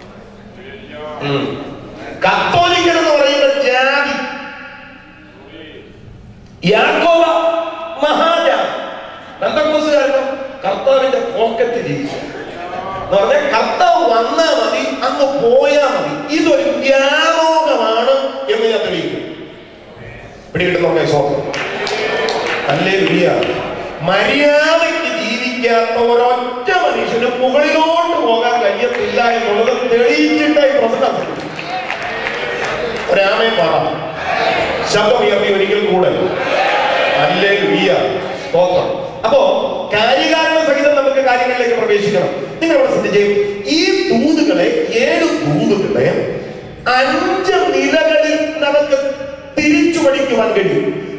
ഉം. കത്തോലിക്കൻ എന്ന് പറയുന്ന ജാതി യാക്കോബ മഹാജാതി ബന്ധക്കോസുകാരനോ കർത്താവിന്റെ പോക്കറ്റ് ജീവിച്ചു എന്ന് പറഞ്ഞാൽ കർത്താവ് വന്നാ മതി അങ്ങ് പോയാ മതി ഇതൊരു വ്യാമോഹമാണ് എന്ന് ഞാൻ തെളിയിക്കും പിടികിട്ടുന്ന സോത്രം അല്ലേ വിളിയ മര്യാദയ്ക്ക് ജീവിക്കാത്ത ഒരൊറ്റ മനുഷ്യന് മുകളിലോട്ട് പോകാൻ കഴിയത്തില്ല എന്നുള്ളത് തെളിയിച്ചിട്ടായി പ്രസംഗം ഒരാമയും പറ ശബ്ദമുയർത്തി ഒരിക്കൽ കൂടെ അല്ലേ വിളിയ സ്തോത്രം അപ്പോ കാര്യകാരണ സഹിതം നമുക്ക് കാര്യങ്ങളിലേക്ക് പ്രവേശിക്കണം നിങ്ങൾ ഇവിടെ ശ്രദ്ധിച്ചേ ഈ ദൂതുകളെ ഏഴ് ദൂതുകളെ അഞ്ച് നിലകളിൽ നമുക്ക് തിരിച്ചു പഠിക്കുവാൻ കഴിയും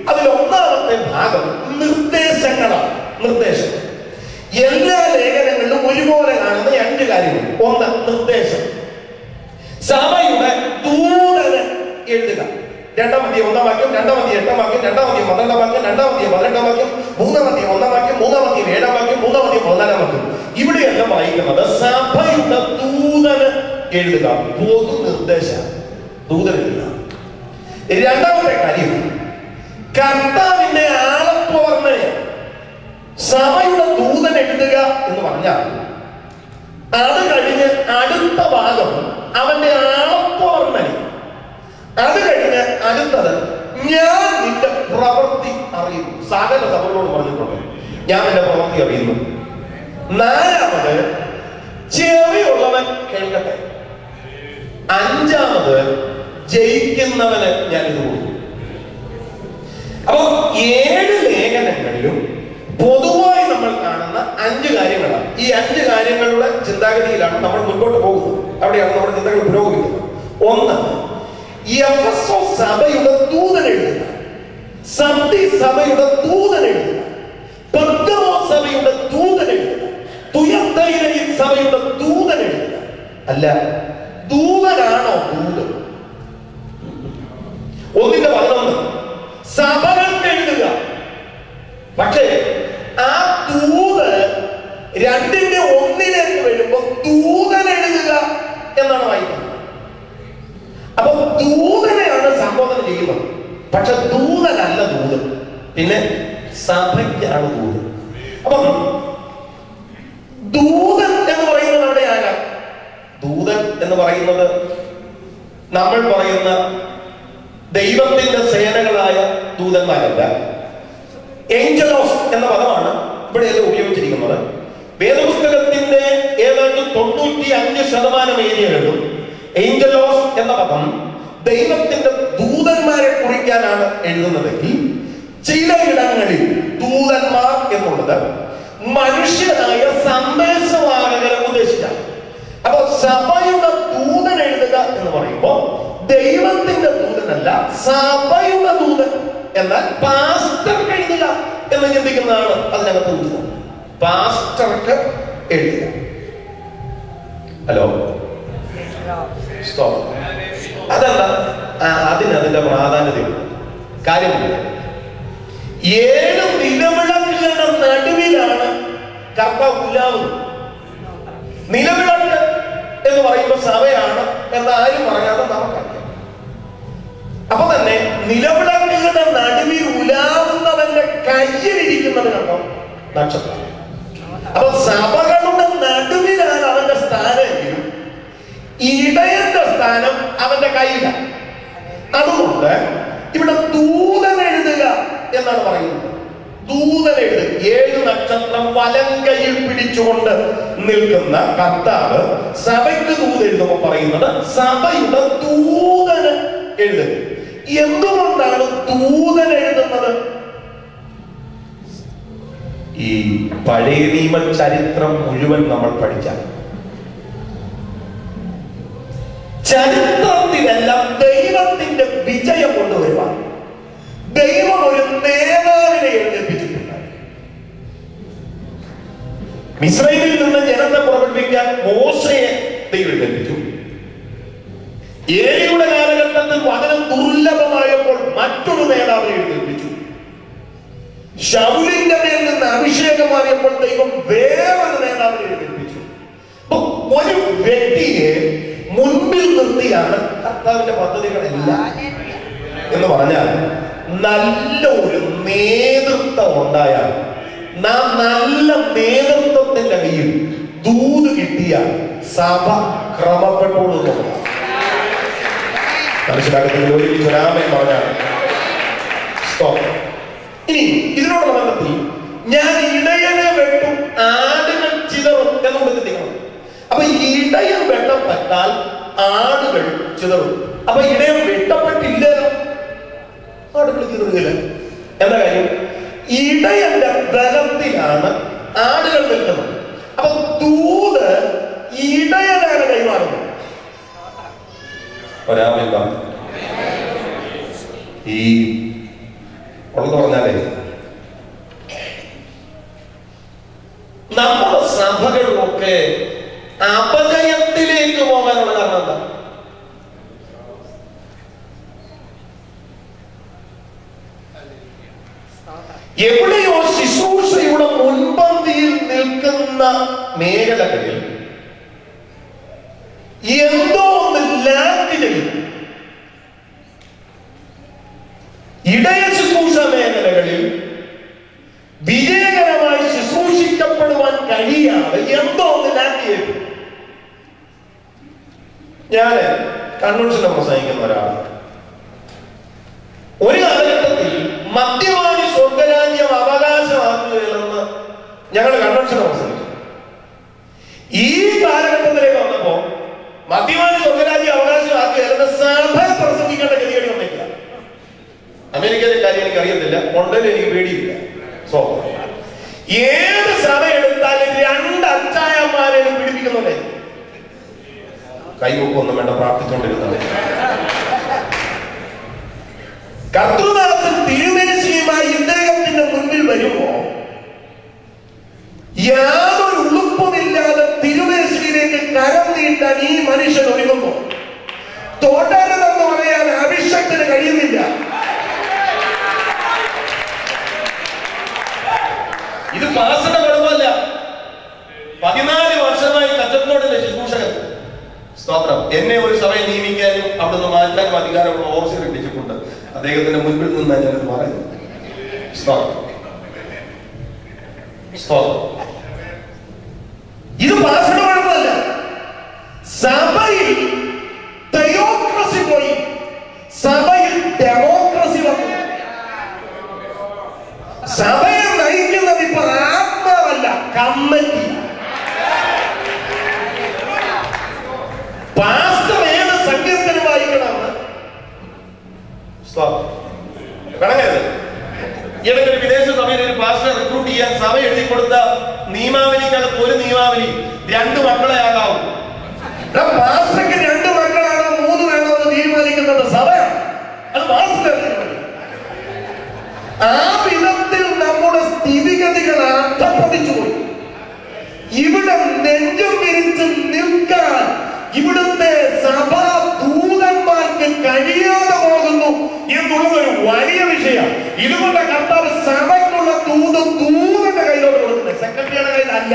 അതിൽ ഒന്നാമത്തെ ഭാഗം നിർദ്ദേശങ്ങളാണ് നിർദ്ദേശം എല്ലാ ലേഖനങ്ങളിലും ഒരുപോലെ കാണുന്ന രണ്ട് കാര്യങ്ങൾ ഒന്ന് നിർദ്ദേശം സഭയുടെ ദൂതന് എഴുതുക രണ്ടാം അധ്യയം ഒന്നാം വാക്യം രണ്ടാം അധ്യയം എട്ടാം വാക്യം രണ്ടാം അധ്യയം പന്ത്രണ്ടാം വാക്യം രണ്ടാം അധ്യയം പതിനെട്ടാം വാക്യം മൂന്നാം അധ്യയം ഒന്നാം വാക്യം മൂന്നാം അധ്യയം ഏഴാം വാക്യം മൂന്നാം അധ്യയം പതിനാലാം വാക്യം ഇവിടെയെല്ലാം വായിക്കുന്നത് സഭയുടെ ദൂതന് എഴുതുക പൊതു നിർദ്ദേശ ദൂതൻ എഴുതുക രണ്ടാമത്തെ കാര്യം കർത്താവിന്റെ ആളപ്പോർണ്ണയെ സഭയുടെ ദൂതൻ എഴുതുക എന്ന് പറഞ്ഞാൽ അത് കഴിഞ്ഞ് അടുത്ത ഭാഗം അവന്റെ ആളപ്പോർണ്ണനെ അത് കഴിഞ്ഞ് അടുത്തത് ഞാൻ നിന്റെ പ്രവൃത്തി അറിയുന്നു സകല സഭകളോട് പറഞ്ഞിട്ടുണ്ട് ഞാൻ നിന്റെ പ്രവൃത്തി അറിയുന്നു നാലാമത് ചെവിയുള്ളവൻ കേൾക്കട്ടെ അഞ്ചാമത് ജയിക്കുന്നവന് ഞാൻ ഇത് കൊടുക്കും അപ്പൊ ഏഴ് ലേഖനങ്ങളിലും പൊതുവായി നമ്മൾ കാണുന്ന അഞ്ച് കാര്യങ്ങളാണ് ഈ അഞ്ച് കാര്യങ്ങളുടെ ചിന്താഗതിയിലാണ് നമ്മൾ മുൻപോട്ട് പോകുന്നത് അവിടെയാണ് നമ്മുടെ ചിന്തകൾ പുരോഗമിക്കുന്നത് ഒന്ന് എഫസോ സഭയുടെ ദൂതൻ എഴുതുക സന്ധി സഭയുടെ ദൂതൻ എഴുതുക പെർഗമോ സഭയുടെ ദൂതൻ എഴുതുക തുയത്തൈരയിൽ സഭയുടെ ദൂതൻ എഴുതുക അല്ല ദൂതനാണോ ദൂതൻ ഒന്നിന്റെ പതിനൊന്ന് സഭകൾക്ക് എഴുതുക പക്ഷേ ആ ദൂത് രണ്ടിന്റെ ഒന്നിലേക്ക് വരുമ്പോ ദൂതൻ എഴുതുക എന്നാണ് വായിക്കുന്നത് അപ്പൊ ദൂതനെയാണ് സംബോധന ചെയ്യുന്നത് പക്ഷെ ദൂതനല്ല ദൂതൻ പിന്നെ സഭയ്ക്കാണ് ദൂതൻ അപ്പം ദൂതൻ എന്ന് പറയുന്നത് അവിടെ ആരാ ദൂതൻ എന്ന് പറയുന്നത് നമ്മൾ പറയുന്ന ദൈവത്തിന്റെ സേനകളായ ദൂതന്മാരല്ല ഏഞ്ചലോസ് എന്ന പദമാണ് ഇവിടെ ഉപയോഗിച്ചിരിക്കുന്നത് വേദപുസ്തകത്തിന്റെ ഏതാണ്ട് തൊണ്ണൂറ്റി അഞ്ച് ശതമാനം ഏരിയകളിലും ഏഞ്ചലോസ് എന്ന പദം ദൈവത്തിന്റെ ദൂതന്മാരെ കുറിക്കാനാണ് എഴുതുന്നതെങ്കിൽ ചിലയിടങ്ങളിൽ ദൂതന്മാർ എന്നുള്ളത് മനുഷ്യനായ സന്ദേശവാഹകരെ ഉദ്ദേശിച്ചാണ് അപ്പൊ സഭയുടെ ദൂതൻ എഴുതുക എന്ന് പറയുമ്പോ ദൈവത്തിന്റെ ദൂതനല്ല സഭയുടെ ദൂതൻ എന്നാൽ പാസ്റ്റർക്ക് എഴുതുക എന്ന് ചിന്തിക്കുന്നതാണ് അതിനകത്ത് ഉചിതം പാസ്റ്റർക്ക് എഴുതുക ഹലോ സ്റ്റോപ്പ് അതല്ല ആ, അതിന് അതിന്റെ പ്രാധാന്യതയുണ്ട് കാര്യമില്ല ഏഴ് നിലവിളക്കുകളുടെ നടുവിലാണ് കർത്താവ് ഉലാവുന്നത് നിലവിളക്ക് എന്ന് പറയുമ്പോൾ സഭയാണ് എന്ന് ആരും പറയാതെ നമുക്കറിയാം അപ്പൊ തന്നെ നിലവിളക്കുകളുടെ നടുവിൽ ഉലാവുന്നവന്റെ കയ്യിലിരിക്കുന്നത് കണ്ടോ നക്ഷത്രം അപ്പൊ സഭകളുടെ നടുവിലാണ് അവന്റെ സ്ഥാനമെങ്കിലും ഇടയന്റെ സ്ഥാനം അവന്റെ കയ്യിലാണ് അതുകൊണ്ട് ഇവിടെ ദൂതൻ എഴുതുക എന്നാണ് പറയുന്നത് ദൂതൻ എഴുതുക ഏഴ് നക്ഷത്രം വലങ്കയിൽ പിടിച്ചുകൊണ്ട് നിൽക്കുന്ന കർത്താവ് സഭയ്ക്ക് ദൂത് എഴുതുമ്പോൾ പറയുന്നത് സഭയുടെ ദൂതന് എഴുതുക എന്തുകൊണ്ടാണ് ദൂതൻ എഴുതുന്നത് ഈ പഴയ നിയമ ചരിത്രം മുഴുവൻ നമ്മൾ പഠിച്ചാൽ ചരിത്രത്തിലെല്ലാം ദൈവത്തിന്റെ വിജയം കൊണ്ടുവരുവാൻ ദൈവം ഒരു നേതാവിനെ എഴുന്നേൽപ്പിച്ചിട്ടുണ്ട് മിശ്രൈമിൽ നിന്ന് ജനത്തെ പുറപ്പെടുവിക്കാൻ മോശയെ ദൈവം എഴുന്നേൽപ്പിച്ചു ഏലിയുടെ കാലഘട്ടത്തിൽ വചനം ദുർലഭമായപ്പോൾ മറ്റൊരു നേതാവിനെ എഴുന്നേൽപ്പിച്ചു ശൗലിന്റെ മേൽ നിന്ന് അഭിഷേകം മാറിയപ്പോൾ ദൈവം വേറൊരു നേതാവിനെ എഴുന്നേൽപ്പിച്ചു അപ്പൊ ഒരു വ്യക്തിയെ മുൻപിൽ നിർത്തിയാണ് കർത്താവിന്റെ പദ്ധതികളെല്ലാം എന്ന് പറഞ്ഞാൽ നല്ല ഒരു നേതൃത്വം ഉണ്ടായാൽ നാം നല്ല നേതൃത്വത്തിന്റെ കയ്യിൽ ദൂത് കിട്ടിയാൽ സഭ ക്രമപ്പെട്ടോളൂ മനസ്സിലാക്കുന്ന ജോലി ചൊരാമേ പറഞ്ഞാണ് സ്റ്റോപ്പ് ഇനി ഇതിനോട് ബന്ധത്തിൽ ഞാൻ ഇടയനെ വെട്ടും ആടുകൾ ചിതറും എന്നുകൊണ്ട് ചിന്തിക്കണം അപ്പൊ ഇടയൻ വെട്ടപ്പെട്ടാൽ ആടുകൾ ചിതറും അപ്പൊ ഇടയൻ വെട്ടപ്പെട്ടില്ലല്ലോ ആടുകൾ ചിതറുകയില്ല എന്താ കാര്യം ഇടയന്റെ ബലത്തിലാണ് ആടുകൾ നിൽക്കുന്നത് അപ്പൊ ദൂത് ഇടയനാണ് കൈമാറുന്നത് ഒരാമില്ല ഈ ഉള്ളത് പറഞ്ഞാലേ നമ്മുടെ സഭകളിലൊക്കെ അപജയത്തിലേക്ക് പോകാനുള്ള കാരണം എന്താ എവിടെയോ ശുശ്രൂഷയുടെ മുൻപന്തിയിൽ നിൽക്കുന്ന മേഖലകളിൽ എന്തോ ഒന്ന് ലാക്ക് ചെയ്യും ഇടയ ശുശ്രൂഷ മേഖലകളിൽ വിജയകരമായി ശുശ്രൂഷിക്കപ്പെടുവാൻ കഴിയാതെ എന്തോ ഒന്ന് ലാക്ക് ചെയ്തു ഞാന് കൺവെൻഷനെ പ്രസംഗിക്കുന്ന ഒരാളാണ് ഒരു കാലഘട്ടത്തിൽ മദ്യപാനി സ്വർഗരാജ്യം അവകാശമാക്കുകയില്ലെന്ന് ഞങ്ങൾ കൺവെൻഷൻ പ്രസംഗിച്ചു ഈ കാലഘട്ടത്തിലേക്ക് വന്നപ്പോ മദ്യപാനി സ്വർഗരാജ്യം അവകാശമാക്കുകയില്ലെന്ന് സഭ പ്രസംഗിക്കേണ്ട ഗതികേടി വന്നില്ല അമേരിക്കയിലെ കാര്യം എനിക്ക് അറിയത്തില്ല ഉണ്ടെങ്കിൽ എനിക്ക് പേടിയില്ല സോ ഏത് സഭ എടുത്താലും രണ്ട് അച്ചായന്മാരെ പിടിപ്പിക്കുന്നുണ്ടേ കൈവക്കൊന്നും വേണ്ട പ്രാർത്ഥിച്ചുകൊണ്ടിരുന്നത് കർത്തൃദാസൻ തിരുമേശിയുമായി ഇദ്ദേഹത്തിന്റെ മുൻപിൽ വരുമ്പോ യാതൊരു ഉളുപ്പുമില്ലാതെ തിരുമേശിയിലേക്ക് കരം നീട്ടാൻ ഈ മനുഷ്യൻ ഒരുങ്ങുമ്പോ തുടരുതെന്ന് പറയാൻ അഭിഷക്തിന് കഴിയുന്നില്ല ഇത് പാസന്റെ കുഴപ്പമല്ല പതിനാല് വർഷമായി കച്ചത്തോടിന്റെ ശുശ്രൂഷകൻ സ്തോത്രം എന്നെ ഒരു സഭയെ നിയമിക്കാനും അവിടുന്ന് മാറ്റാനും അധികാരമുള്ള ഓഫീസർ ഇട്ടിച്ചിട്ടുണ്ട് അദ്ദേഹത്തിന്റെ മുൻപിൽ നിന്നാണ് ഞാനത് പറയുന്നത് സ്തോത്രം സ്തോത്രം ഇത് പാസന്റെ കുഴപ്പമല്ല സഭയിൽ തെയോക്രസി പോയി സഭയിൽ ഡെമോക്രസി വന്നു സഭയെ നയിക്കുന്നത് ഇപ്പൊ ആത്മാവല്ല കമ്മറ്റി പാസ്റ്റർ ഏത് സങ്കീർത്തനം വായിക്കണമെന്ന് Stop. കടങ്ങരുത് ഈയിടയ്ക്ക് ഒരു വിദേശ സഭയിൽ ഒരു പാസ്റ്റർ റിക്രൂട്ട് ചെയ്യാൻ സഭ എഴുതി കൊടുത്ത നിയമാവലിക്കകത്ത് ഒരു നിയമാവലി രണ്ട് മക്കളെ ആകാവൂ പാസ്റ്റർക്ക് രണ്ട് മക്കളാണോ മൂന്ന് വേണോ എന്ന് തീരുമാനിക്കുന്നത് സഭയാണ് അത് പാസ്റ്റർ ആ വിധത്തിൽ നമ്മുടെ സ്ഥിതിഗതികൾ അർത്ഥപ്പതിച്ചു പോയി ഇവിടെ നെഞ്ചും വിരിച്ച് നിൽക്കാൻ ഇവിടുത്തെ സഭാ ദൂതന്മാർക്ക് കഴിയാതെ പോകുന്നു എന്നുള്ളത് ഒരു വലിയ വിഷയം ഇതുകൊണ്ട് കർത്താവ് സഭയ്ക്കുള്ള ദൂത് ദൂതന്റെ കയ്യിലോട്ട് കൊടുക്കുന്നത് സെക്രട്ടറിയുടെ കയ്യിലല്ല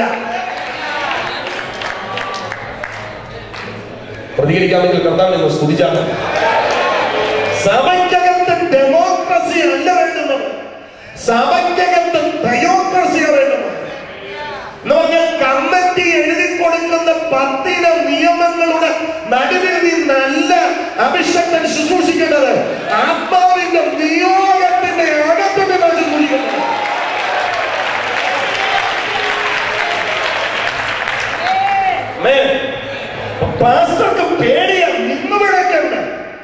പ്രതികരിക്കാമെങ്കിൽ കർത്താവ് നിങ്ങൾ സ്തുതിച്ചാണ് സഭയ്ക്കകത്ത് ഡെമോക്രസി അല്ല വേണ്ടുന്നത് സഭയ്ക്കകത്ത് ഡയോക്രസിയാണ് വേണ്ടുന്നത് എന്ന് പറഞ്ഞാൽ കമ്മിറ്റി എഴുതി കൊടുക്കുന്ന പത്തിന നിയമങ്ങളുടെ നടുവിൽ നീ നല്ല അഭിഷക്തൻ ശുശ്രൂഷിക്കേണ്ടത് ആത്മാവിന്റെ നിയോഗത്തിന്റെ അകത്ത് നിന്ന് ശുശ്രൂഷിക്കുന്നത് Amen. പാസ്റ്റർക്ക് പേടിയാ നിന്ന് വിളക്കണ്ട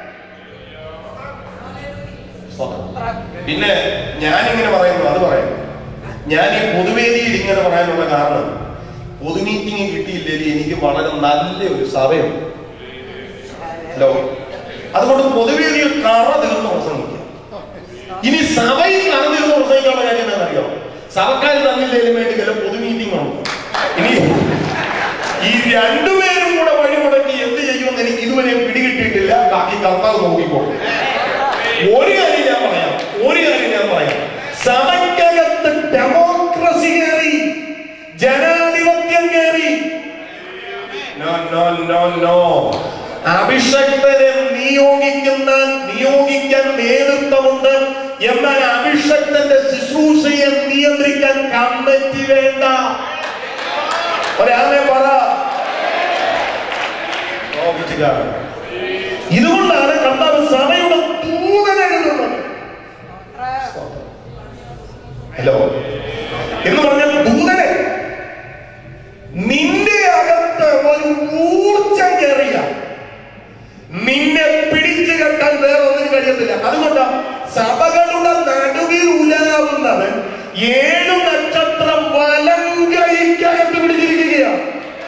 പിന്നെ ഞാനിങ്ങനെ പറയുന്നു അത് പറയുന്നു ഞാൻ ഈ പൊതുവേദിയിൽ ഇങ്ങനെ പറയാനുള്ള കാരണം പൊതു മീറ്റിംഗ് കിട്ടിയില്ലെങ്കിൽ എനിക്ക് വളരെ നല്ല ഒരു സഭയുണ്ട് ഹലോ അതുകൊണ്ട് പൊതുവേദിയിൽ കറ തീർന്ന് പ്രസംഗിക്കുക ഇനി സഭയിൽ കറ തീർന്ന് പ്രസംഗിക്കാനുള്ള കാര്യം എന്താണെന്നറിയോ സഭക്കാർ തന്നില്ലെങ്കിലും വേണ്ടി വല്ല പൊതു മീറ്റിംഗ് ഉണ്ട് ഇനി ഈ രണ്ടുപേരും കൂടെ വഴിമുടക്കി എന്ത് ചെയ്യുമെന്ന് എനിക്ക് ഇതുവരെ പിടികിട്ടിയിട്ടില്ല ബാക്കി കർത്താവ് നോക്കിക്കോളും ഒരു കാര്യം ഞാൻ പറയാം ഒരു കാര്യം ഞാൻ പറയാം സഭയ്ക്കകത്ത് ഡെമോക്രസി കയറി ജനാധിപത്യം കയറി നോ നോ നോ നോ അഭിഷക്തരെ നിയോഗിക്കുന്ന നിയോഗിക്കാൻ നേതൃത്വമുണ്ട് എന്നാൽ അഭിഷക്തന്റെ ശുശ്രൂഷയെ നിയന്ത്രിക്കാൻ കമ്മിറ്റി വേണ്ട ഒരാളെ പറ ഓ, പിച്ചുകാരൻ. ഇതുകൊണ്ടാണ് കർത്താവ് സഭയുടെ ദൂതൻ എഴുതുന്നത് ഹലോ എന്ന് പറഞ്ഞാൽ ദൂതനെ നിന്റെ അകത്ത് ഒരു ഊർജം കയറിയ നിന്നെ പിടിച്ചു കെട്ടാൻ വേറെ ഒന്നിനും കഴിയത്തില്ല അതുകൊണ്ട് സഭകളുടെ നടുവിൽ ഉലാവുന്നത് ഏഴു നക്ഷത്രം വലം കൈക്കകത്ത് പിടിച്ചിരിക്കുകയാണ്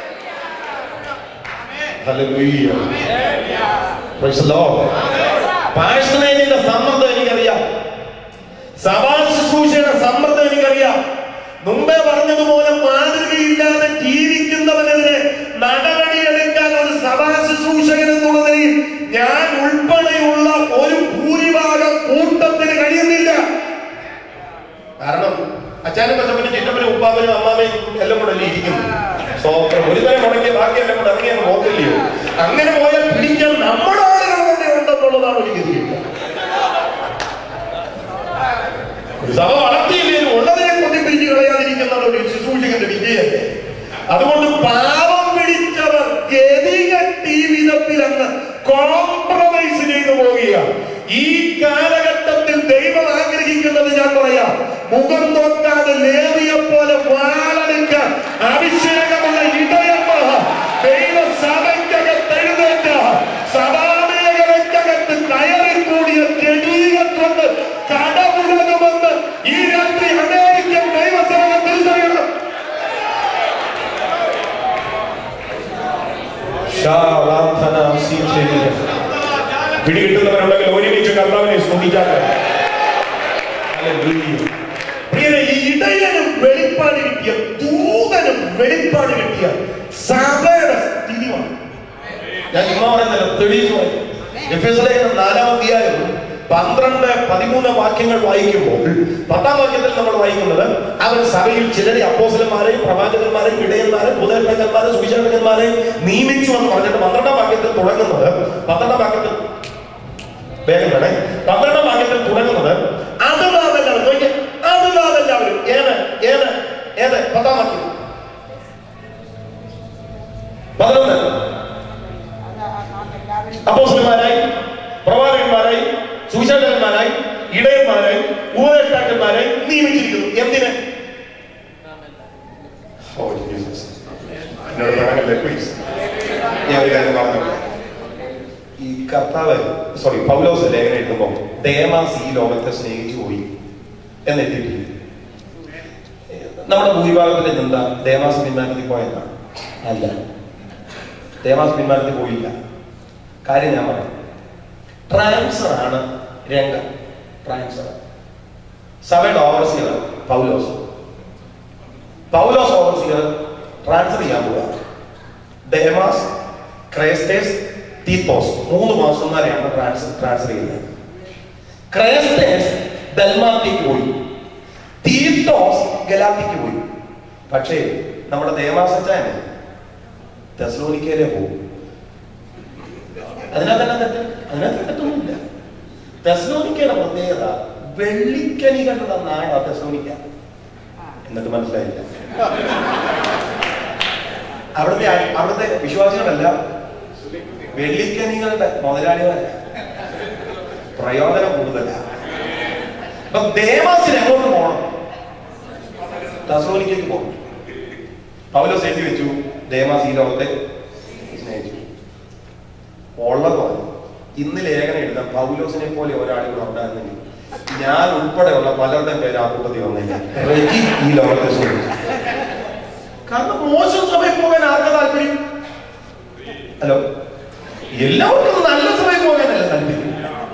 Hallelujah. Praise the Lord. പാഴ്സണേജിന്റെ സമ്മർദ്ദം എനിക്കറിയാം സഭാ ശുശ്രൂഷയുടെ സമ്മർദ്ദം എനിക്കറിയാം മുമ്പേ പറഞ്ഞതുപോലെ മാതൃകയില്ലാതെ ജീവിക്കുന്നവനെതിരെ നടപടിയെടുക്കാൻ ഒരു സഭാ ശുശ്രൂഷകൻ എന്നുള്ള നിലയിൽ ഞാൻ ഉൾപ്പെടെയുള്ള ഒരു ഭൂരിഭാഗം കൂട്ടത്തിന് കഴിയുന്നില്ല കാരണം അച്ഛനും കൊച്ചപ്പനും ചിറ്റപ്പനും ഉപ്പാപ്പനും അമ്മാമയും എല്ലാം കൂടെ അല്ലേ ഇരിക്കുന്നു സ്വോത്രം ഒരു തരം മുടക്കി ബാക്കി എല്ലാം കൂടെ ഇറങ്ങി അങ്ങ് പോക്കില്ലയോ അങ്ങനെ പോയാൽ പിടിക്കാൻ നമ്മുടെ ആളുകൾ തന്നെ ഉണ്ടെന്നുള്ളതാണ് ഒരു ഗതിയില്ല ഒരു സഭ വളർത്തിയില്ലെങ്കിലും ഉള്ളതിനെ കൊണ്ടിപ്പിടിച്ച് കളയാതിരിക്കുന്നതാണ് ഒരു ശുശ്രൂഷകന്റെ വിജയല്ലേ അതുകൊണ്ട് പാവം പിടിച്ചവർ ഗതികെട്ടി വിധത്തിൽ അങ്ങ് കോംപ്രമൈസ് ചെയ്തു പോവുകയാണ് ഈ കാലഘട്ടത്തിൽ ദൈവം ആഗ്രഹിക്കുന്നത് ഞാൻ പറയാം മുഖം നോക്കാതെ ലേവിയെ പോലെ വാളെടുക്കാൻ അഭിഷേകമുള്ള ഇടയന്മാർ ദൈവ സഭയ്ക്കകത്ത് എഴുന്നേറ്റ സഭാമേഖലയ്ക്കകത്ത് കയറി കൂടിയ ജനീകത്വങ്ങൾ കടമുഴകുമെന്ന് ഈ രാത്രി അമേരിക്കൻ ദൈവസഭ തിരിച്ചറിയണം ശാറാധന സീചേരിയ. പിടികിട്ടുന്നവരുണ്ടെങ്കിൽ ഒരുമിച്ച് കർത്താവിനെ സ്തുതിക്കാതെ പ്രിയരെ ഈ ഇടയനും വെളിപ്പാട് കിട്ടിയ ദൂതനും വെളിപ്പാട് കിട്ടിയ സഭയുടെ സ്ഥിതിയാണ് ഞാൻ ചുമ്മാ പറയുന്നല്ലോ തെളിയിച്ചു പറയും എഫ് എസ് ലേഖനം നാലാം അധ്യായം പന്ത്രണ്ട് പതിമൂന്ന് വാക്യങ്ങൾ വായിക്കുമ്പോൾ പത്താം വാക്യത്തിൽ നമ്മൾ വായിക്കുന്നത് അവൻ സഭയിൽ ചിലരെ അപ്പോസലന്മാരെയും പ്രവാചകന്മാരെയും ഇടയന്മാരെയും ബുധന്മാരെയും സുവിശേഷകന്മാരെയും നിയമിച്ചു എന്ന് പറഞ്ഞിട്ട് പന്ത്രണ്ടാം വാക്യത്തിൽ തുടങ്ങുന്നത് പന്ത്രണ്ടാം വാക്യത്തിൽ വേഗം വേണേ പന്ത്രണ്ടാം വാക്യത്തിൽ തുടങ്ങുന്നത് അത് നാം എല്ലാവരും നോക്കിയേ അത് നാം എല്ലാവരും ഏത് ഏത് ഏത് പത്താം വാക്യം പതിനൊന്ന് അപ്പോസ്റ്റന്മാരായി പ്രവാചകന്മാരായി സുവിശേഷകന്മാരായി ഇടയന്മാരായി ഉപദേഷ്ടാക്കന്മാരായി നിയമിച്ചിരിക്കുന്നു എന്തിന് ഓ, ജീസസ്. എന്നോട് പറയല്ലേ, please. ഞാൻ ഒരു കാര്യം പറഞ്ഞു ഈ കർത്താവ് സോറി പൗലോസ് ലേഖനം എഴുതുമ്പോൾ ദേമാസ് ഈ ലോകത്തെ സ്നേഹിച്ചു പോയി എന്നെഴുതിയിട്ടില്ല നമ്മുടെ ഭൂരിഭാഗത്തിന്റെ ചിന്ത ദേമാസ് പിന്മാറ്റത്തിൽ പോയെന്നാണ് അല്ല ദേമാസ് പിന്മാറ്റത്തിൽ പോയില്ല കാര്യം ഞാൻ പറയാം ട്രാൻസ്ഫർ ആണ് രംഗം ട്രാൻസ്ഫർ സഭയുടെ overseer Paulos Paulos overseer transfer ചെയ്യാൻ പോവുക ഡെമാസ് ക്രൈസ്റ്റേസ് തീത്തോസ് മൂന്ന് മാസന്മാരെയാണ് ട്രാൻസ്ഫർ ട്രാൻസ്ഫർ ചെയ്യുന്നത് ക്രൈസ്റ്റേസ് ദൽമാത്തിക്ക് പോയി തീത്തോസ് ഗലാത്തിക്ക് പോയി പക്ഷേ നമ്മുടെ ദേവാസച്ചാന് തെസ്ലോനിക്കയിലെ പോകും അതിനകത്ത് തന്നെ തെറ്റ് അതിനകത്ത് തെറ്റൊന്നുമില്ല തെസ്ലോനിക്കയുടെ പ്രത്യേകത വെള്ളിക്കനികളുടെ നാടാ തെസ്ലോനിക്ക എന്നിട്ട് മനസ്സിലായില്ല അവിടുത്തെ അവിടുത്തെ വിശ്വാസികളല്ല വെള്ളിക്കനികളുടെ മുതലാളികളല്ല പ്രയോജനം കൂടുതലാണ് അപ്പൊ ദേവാസിന് എങ്ങോട്ട് പോകണം തസോനിക്കേക്ക് പോകണം പൗലോസ് എഴുതി വെച്ചു ദേവാസ് ഈ ലോകത്തെ സ്നേഹിച്ചു ഉള്ളത് പറഞ്ഞു ഇന്ന് ലേഖനം എഴുതാൻ പൗലോസിനെ പോലെ ഒരാളുകൾ ഉണ്ടായിരുന്നെങ്കിൽ ഞാൻ ഉൾപ്പെടെയുള്ള പലരുടെയും പേര് ആ കൂട്ടത്തിൽ വന്നില്ല റെജി ഈ ലോകത്തെ സ്നേഹിച്ചു കാരണം മോശം സഭയിൽ പോകാൻ ആർക്കാ താല്പര്യം ഹലോ എല്ലാവർക്കും നല്ല സഭയിൽ പോകാനല്ല താല്പര്യം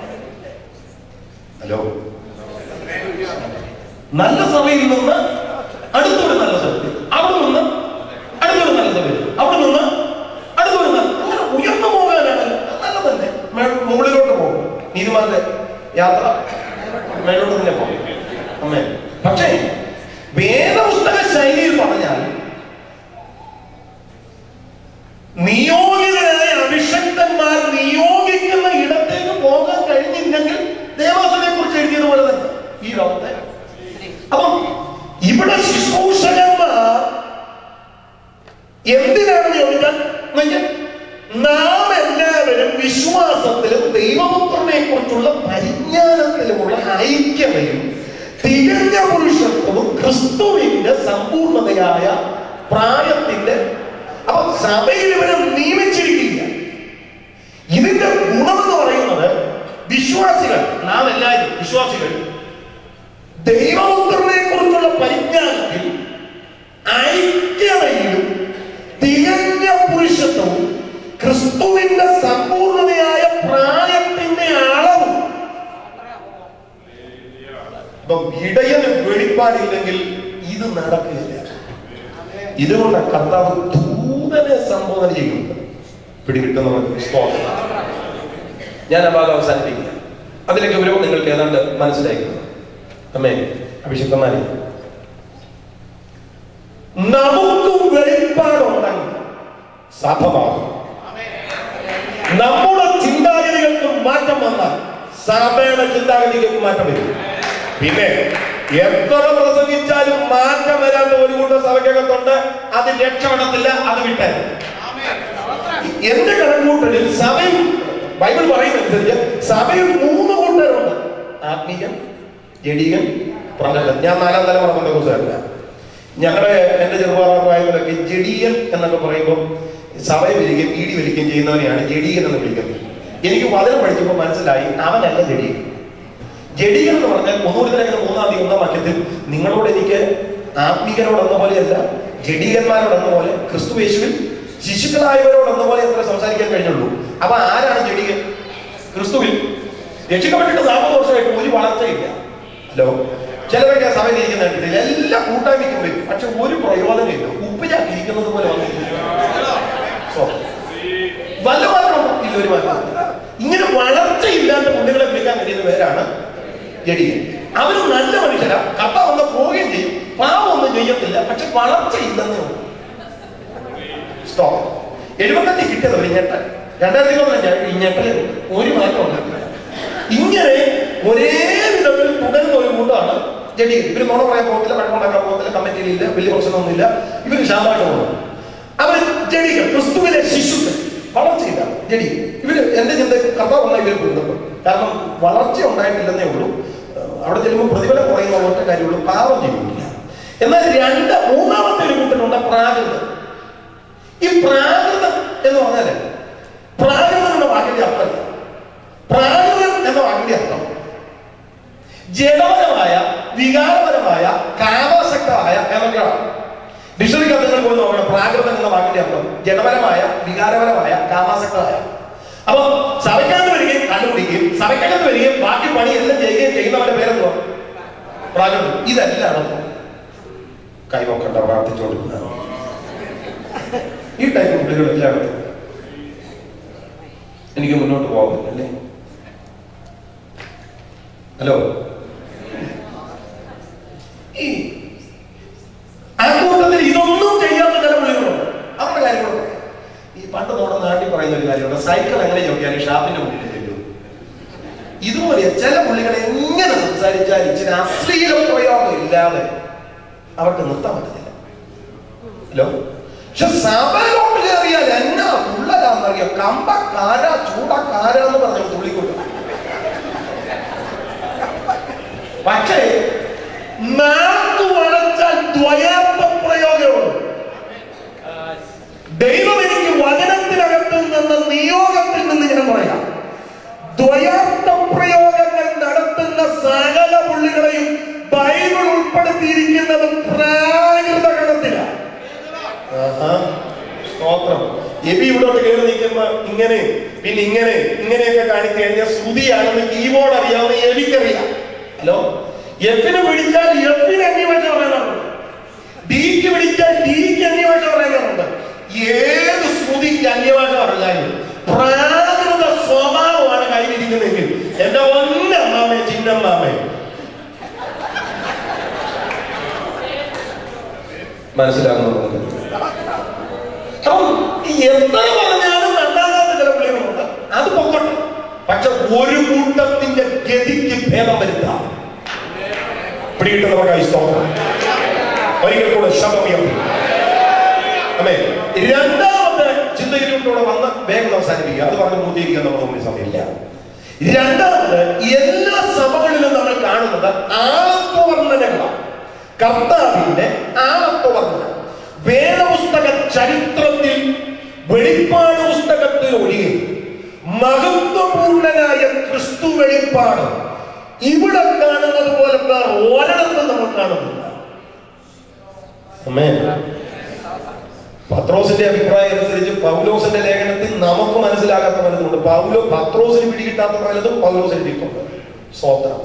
ഹലോ നല്ല സഭയിൽ നിന്ന് അടുത്തൊരു നല്ല സഭയിൽ അവിടെ നിന്ന് അടുത്തൊരു നല്ല സഭയിൽ അവിടെ നിന്ന് അടുത്തൊരു നല്ല അങ്ങനെ ഉയർന്നു പോകാനാണ് നല്ലതല്ലേ മേ- മുകളിലോട്ട് പോകും നീതിമാന്റെ യാത്ര മേലോട്ട് തന്നെ പോകും അമ്മേ പക്ഷേ വേദപുസ്തക ശൈലിയിൽ പറഞ്ഞാൽ നിയോഗിതരായ അഭിഷക്തന്മാർ നിയോഗിക്കുന്ന ഇടത്തേക്ക് പോകാൻ കഴിഞ്ഞില്ലെങ്കിൽ ദേവാസനെ കുറിച്ച് എഴുതിയതുപോലെ തന്നെ ഈ ലോകത്തെ അപ്പം ഇവിടെ ശുശ്രൂഷകന്മാർ എന്തിനാണെന്ന് ചോദിച്ചാൽ നോക്കിയേ, നാം എല്ലാവരും വിശ്വാസത്തിലും ദൈവപുത്രനെ കുറിച്ചുള്ള പരിജ്ഞാനത്തിലുമുള്ള ഐക്യതയും തികഞ്ഞ പുരുഷത്വവും ക്രിസ്തുവിന്റെ സമ്പൂർണതയായ പ്രായത്തിന്റെ അപ്പൊ സഭയിൽ ഇവരെ നിയമിച്ചിരിക്കില്ല ഇതിന്റെ ഗുണമെന്ന് പറയുന്നത് വിശ്വാസികൾ നാം എല്ലാവരും വിശ്വാസികൾ ദൈവപുത്രനെ കുറിച്ചുള്ള പരിജ്ഞാനത്തിൽ ഐക്യതയിലും തികഞ്ഞ പുരുഷത്വവും ക്രിസ്തുവിന്റെ സമ്പൂർണതയായ പ്രായത്തിന്റെ അളവും ഇപ്പൊ വെളിപ്പാടില്ലെങ്കിൽ ഇത് നടക്കില്ല ഇതുകൊണ്ട് കർത്താവ് ദൂതനെ സംബോധന ചെയ്യുന്നുണ്ട് പിടികിട്ടുന്നവർക്ക് സ്തോത്രം ഞാൻ ആ ഭാഗം അവസാനിപ്പിക്കുക അതിലെ ഗൗരവം നിങ്ങൾക്ക് ഏതാണ്ട് മനസ്സിലായിരിക്കുന്നു അമ്മേ അഭിഷിക്തന്മാരെ നമുക്കും വെളിപ്പാടുണ്ടെങ്കിൽ സഭ മാറും നമ്മുടെ ചിന്താഗതികൾക്ക് മാറ്റം വന്നാൽ സഭയുടെ ചിന്താഗതികൾക്ക് മാറ്റം വരും പിന്നെ എത്ര പ്രസംഗിച്ചാലും മാറ്റം വരാത്ത ഒരു കൂട്ടം സഭയ്ക്കകത്തുണ്ട് അത് രക്ഷപ്പെടത്തില്ല അത് വിട്ടേ എന്റെ കണക്കൂട്ടലിൽ സഭയും ബൈബിൾ പറയുന്നതനുസരിച്ച് സഭയിൽ മൂന്ന് കൂട്ടരുണ്ട് ആത്മീയൻ ജഡീകൻ പ്രഗതൻ ഞാൻ നാലാം തലമുറ ബന്ധക്കോസുകാരല്ല ഞങ്ങളുടെ എന്റെ ചെറുപ്പകാല പ്രായത്തിലൊക്കെ ജഡീയൻ എന്നൊക്കെ പറയുമ്പോൾ സഭയെ വിളിക്കുകയും പീടി വിളിക്കുകയും ചെയ്യുന്നവനെയാണ് ജഡീകൻ എന്ന് വിളിക്കുന്നത് എനിക്ക് വചനം പഠിച്ചപ്പോൾ മനസ്സിലായി അവനല്ല ജഡീകൻ ജഡീകൻ എന്ന് പറഞ്ഞാൽ ഒന്നുകൂടി മൂന്നാം തീയതി ഒന്നാം വാക്യത്തിൽ നിങ്ങളോട് എനിക്ക് ആത്മീകരോടെന്ന പോലെയല്ല ജഡീകന്മാരോടെന്ന പോലെ ക്രിസ്തു യേശുവിൽ ശിശുക്കളായവരോടെന്ന പോലെ എത്ര സംസാരിക്കാൻ കഴിഞ്ഞുള്ളൂ അപ്പൊ ആരാണ് ജഡീകൻ ക്രിസ്തുവിൽ രക്ഷിക്കപ്പെട്ടിട്ട് നാൽപ്പത് വർഷമായിട്ട് ഒരു വളർച്ചയില്ല ഹലോ ചിലരൊക്കെ സഭയിൽ ഇരിക്കുന്ന കണ്ടിട്ടില്ല എല്ലാം കൂട്ടായ്മയ്ക്കും വരും പക്ഷെ ഒരു പ്രയോജനമില്ല ഉപ്പിലാക്കി ഇരിക്കുന്നത് പോലെ വന്നിരിക്കുന്നു സോ, വല്ല മാറ്റമുണ്ടോ ഇല്ല ഒരു മാറ്റം ഇങ്ങനെ വളർച്ചയില്ലാത്ത പുള്ളികളെ വിളിക്കാൻ കഴിയുന്ന പേരാണ് ജഡിയൻ അവര് നല്ല മനുഷ്യരാ കപ്പ വന്ന് പോവുകയും ചെയ്യും പാവം ഒന്നും ചെയ്യത്തില്ല പക്ഷെ വളർച്ചയില്ലെന്നേ ഉള്ളൂ സ്റ്റോപ്പ് എഴുപത്തഞ്ച് കിട്ടിയത് ഒരു ഞെട്ടൽ രണ്ടായിരത്തി പതിനഞ്ചായിട്ട് ഈ ഞെട്ടൽ ഒരു മാറ്റം ഉണ്ടാക്കില്ല ഇങ്ങനെ ഒരേ വിധത്തിൽ തുടരുന്ന ഒരു കൂട്ടമാണ് ജഡി ഇവര് നുണ പറയാൻ പോകത്തില്ല വഴക്കുണ്ടാക്കാൻ പോകത്തില്ല കമ്മിറ്റിയിലില്ല വലിയ പ്രശ്നമൊന്നുമില്ല ഇവര് ശാന്തമായിട്ട് പോകുന്നു അവർ ജഡികൾ ക്രിസ്തുവിലെ ശിശുക്കൾ വളർച്ചയില്ല ജഡി ഇവര് എന്റെ ചിന്ത കർത്താവ് വന്നാൽ ഇവർ പോകുന്നത് കാരണം വളർച്ച ഉണ്ടായിട്ടില്ലെന്നേ ഉള്ളൂ ഏഹ് അവിടെ ചെല്ലുമ്പോൾ പ്രതിഫലം കുറയുന്ന ഒറ്റ കാര്യമുള്ളൂ പാവം ചെയ്യുന്നില്ല എന്നാൽ രണ്ട് മൂന്നാമത്തെ ഒരു കൂട്ടനുണ്ട് പ്രാകൃതം ഈ പ്രാകൃതം എന്ന് പറഞ്ഞാല് പ്രാകൃതം എന്ന വാക്കിന്റെ അർത്ഥം പ്രാകൃതം എന്ന വാക്കിന്റെ അർത്ഥം ജഡപരമായ വികാരപരമായ കാമാസക്തമായ എന്നൊക്കെയാണ് ഡിക്ഷണറി കഥകൾ പോയി നോക്കണം പ്രാകൃതം എന്ന വാക്കിന്റെ അർത്ഥം ജഡപരമായ വികാരപരമായ കാമാസക്തമായ അപ്പൊ സഭയ്ക്കകത്ത് വരികയും കണ്ടുപിടിക്കുകയും സഭയ്ക്കകത്ത് വരികയും ബാക്കി പണി എല്ലാം ചെയ്യുകയും ചെയ്യുന്നവരുടെ പേരെന്തുവാ പ്രാകൃതം ഇതെല്ലാം കൈവക്കണ്ട പ്രാർത്ഥിച്ചുകൊണ്ടിരുന്നതാണ് ഈ ടൈപ്പ് കുട്ടികൾ എല്ലായിടത്തും എനിക്ക് മുന്നോട്ട് പോകാൻ അല്ലേ ഹലോ ഈ അക്കൂട്ടത്തിൽ ഇതൊന്നും ചെയ്യാത്ത ചില പുള്ളികളുണ്ട് അവരുടെ കാര്യങ്ങളുണ്ട് ഈ പണ്ട് നമ്മുടെ നാട്ടിൽ പറയുന്ന ഒരു കാര്യമുണ്ട് സൈക്കിൾ എങ്ങനെ ചവിട്ടിയാലും ഷാപ്പിന്റെ മുന്നിൽ ചെല്ലും ഇതുപോലെ ചില പുള്ളികളെ എങ്ങനെ സംസാരിച്ചാൽ ഇച്ചിരി അശ്ലീല പ്രയോഗം ഇല്ലാതെ അവർക്ക് നിർത്താൻ പറ്റത്തില്ല ഹലോ പക്ഷെ സഭയിലോട്ട് കയറിയാൽ എന്നാ ഉള്ളതാന്നറിയോ കമ്പ കാര ചൂട കാര എന്ന് പറഞ്ഞു തുള്ളിക്കൊണ്ടു പക്ഷേ നാക്ക് വളച്ചാൽ ദ്വയാർത്ഥ പ്രയോഗമുണ്ട് ദൈവം എനിക്ക് വചനത്തിനകത്ത് നിന്ന് നിയോഗത്തിൽ നിന്ന് ഞാൻ പറയാം ദ്വയാർത്ഥ പ്രയോഗങ്ങൾ നടത്തുന്ന സകല പുള്ളികളെയും ബൈബിൾ ഉൾപ്പെടുത്തിയിരിക്കുന്നത് പ്രാകൃത ഗണത്തിലാണ് ആഹാ. സ്തോത്രം എബി ഇവിടോട്ട് കയറി നിൽക്കുമ്പോ ഇങ്ങനെ പിന്നെ ഇങ്ങനെ ഇങ്ങനെയൊക്കെ കാണിച്ചു കഴിഞ്ഞാൽ ശ്രുതിയാണെന്ന് കീബോർഡ് അറിയാവുന്ന എബിക്കറിയാം ഹലോ എഫിന് പിടിച്ചാൽ എഫിന് അന്യഭാഷ പറയാനുണ്ട് ഡിക്ക് പിടിച്ചാൽ ഡിക്ക് അന്യഭാഷ പറയാനുണ്ട് ഏത് ശ്രുതിക്ക് അന്യഭാഷ പറഞ്ഞാലും പ്രാകൃത സ്വഭാവമാണ് കയ്യിലിരിക്കുന്നതെങ്കിൽ എന്റെ ഒന്നമ്മാമേ ചിന്നമ്മാമേ മനസ്സിലാകുന്നുണ്ട് അപ്പം ഈ എത്ര പറഞ്ഞാലും നന്നാകാത്ത ചില പുള്ളികളുണ്ട് അത് പൊക്കട്ടെ പക്ഷെ ഒരു കൂട്ടത്തിന്റെ ഗതിക്ക് ഭേദം വരുത്താം പിടികിട്ടുന്നവർക്കായി സ്തോത്രം ഒരിക്കൽ കൂടെ ശബ്ദമുയർത്തി അമ്മേ രണ്ടാമത്തെ ചിന്തയിലൂടെ വന്ന് വേഗം അവസാനിപ്പിക്കുക അത് പറഞ്ഞ് പൂർത്തീകരിക്കാൻ നമുക്ക് മുമ്പിൽ സമയമില്ല രണ്ടാമത് എല്ലാ സഭകളിലും നമ്മൾ കാണുന്നത് ആത്മവർണ്ണനകളാണ് കർത്താവിന്റെ ആത്മവർണ്ണന വേദപുസ്തക ചരിത്രത്തിൽ വെളിപ്പാട് പുസ്തകത്തിൽ ഒഴികെ മഹത്വപൂർണനായ ക്രിസ്തു വെളിപ്പാട് ഇവിടെ കാണുന്നത് പോലെ വേറെ ഒരിടത്തും നമ്മൾ കാണുന്നില്ല അമ്മേ പത്രോസിന്റെ അഭിപ്രായം അനുസരിച്ച് പൗലോസിന്റെ ലേഖനത്തിൽ നമുക്ക് മനസ്സിലാകാത്ത പലതുണ്ട് പൗലോ പത്രോസിന് പിടികിട്ടാത്ത പലതും പൗലോസിന് കിട്ടുന്നുണ്ട് സ്വോത്രം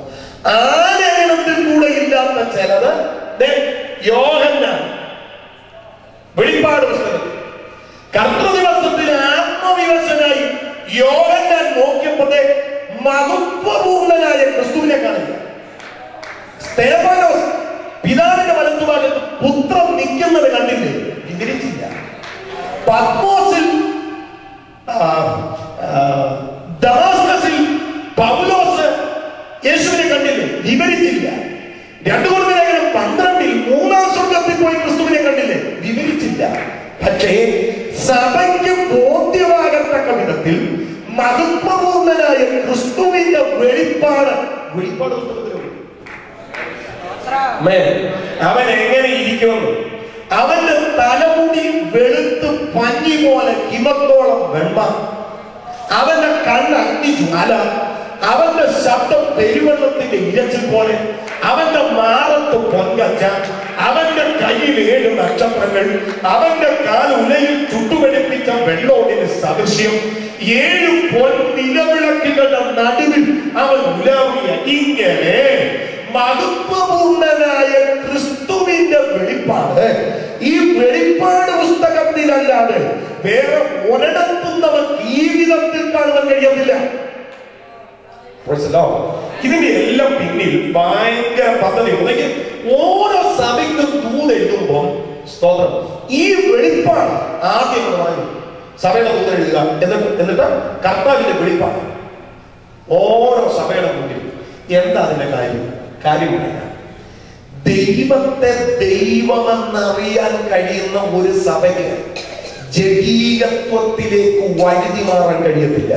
ആ ലേഖനത്തിൽ കൂടെ ഇല്ലാത്ത ചിലത് ദേ, യോഹന്നാൻ വെളിപ്പാട് പുസ്തകം കർത്തൃദിവസത്തിൽ ആത്മവിവശനായി യോഹന്നാൻ നോക്കിയപ്പോഴേ മഹത്വപൂർണനായ ക്രിസ്തുവിനെ കാണില്ല സ്തേഫാനോസ് പിതാവിന്റെ വലത്തുഭാഗത്ത് പുത്രൻ നിൽക്കുന്നത് കണ്ടില്ലേ വിവരിച്ചില്ല പത്മോസിൽ ആ, ആ, ദമാസ്കസിൽ പൗലോസ് യേശുവിനെ കണ്ടില്ലേ വിവരിച്ചില്ല രണ്ടു മൂന്ന് ലേഖനം പന്ത്രണ്ടിൽ മൂന്നാം സ്വർഗത്തിൽ പോയി ക്രിസ്തുവിനെ കണ്ടില്ലേ വിവരിച്ചില്ല പക്ഷേ സഭയ്ക്ക് ബോധ്യമാകത്തക്ക വിധത്തിൽ മഹത്വപൂർണനായ ക്രിസ്തുവിന്റെ വെളിപ്പാട് വെളിപ്പാട് പുസ്തകത്തിലുണ്ട് ആമേൻ. അവൻ എങ്ങനെ ഇരിക്കുമെന്ന് അവന്റെ തലമുടി വെളുത്ത് പഞ്ഞി പോലെ ഹിമത്തോളം വെണ്മ അവന്റെ കണ്ണ് അഗ്നിജ്വാല അവന്റെ ശബ്ദം പെരുവെള്ളത്തിന്റെ ഇരച്ചിൽ പോലെ അവന്റെ മാറത്ത് പൊങ്കച്ച അവന്റെ കയ്യിൽ ഏഴ് നക്ഷത്രങ്ങൾ അവന്റെ കാൽ ഉലയിൽ ചുട്ടുപിടിപ്പിച്ച വെള്ളോടിന് സദൃശ്യം ഏഴ് പൊൻ നിലവിളക്കുകളുടെ നടുവിൽ അവൻ ഉലാവിയ ഇങ്ങനെ മഹത്വപൂർണനായ ക്രിസ്തുവിന്റെ വെളിപ്പാട് ഈ വെളിപ്പാട് പുസ്തകത്തിലല്ലാതെ വേറെ ഒരിടത്തും നമുക്ക് ഈ വിധത്തിൽ കാണുവാൻ കഴിയത്തില്ല Praise the Lord. ഇതിന്റെ എല്ലാം പിന്നിൽ ഭയങ്കര പദ്ധതി ഉണ്ടെങ്കിൽ ഓരോ സഭയ്ക്കും ദൂത് എഴുതുമ്പോൾ സ്തോത്രം ഈ വെളിപ്പാട് ആദ്യം എന്ന് പറയുന്നത് സഭയുടെ ദൂത് എഴുതുക എന്നിട്ട് എന്നിട്ട് കർത്താവിന്റെ വെളിപ്പാട് ഓരോ സഭയുടെ മുന്നിൽ എന്താ അതിന്റെ കാര്യം കാര്യമില്ല ദൈവത്തെ ദൈവമെന്നറിയാൻ കഴിയുന്ന ഒരു സഭയ്ക്ക് ജഡീകത്വത്തിലേക്ക് വഴുതി മാറാൻ കഴിയത്തില്ല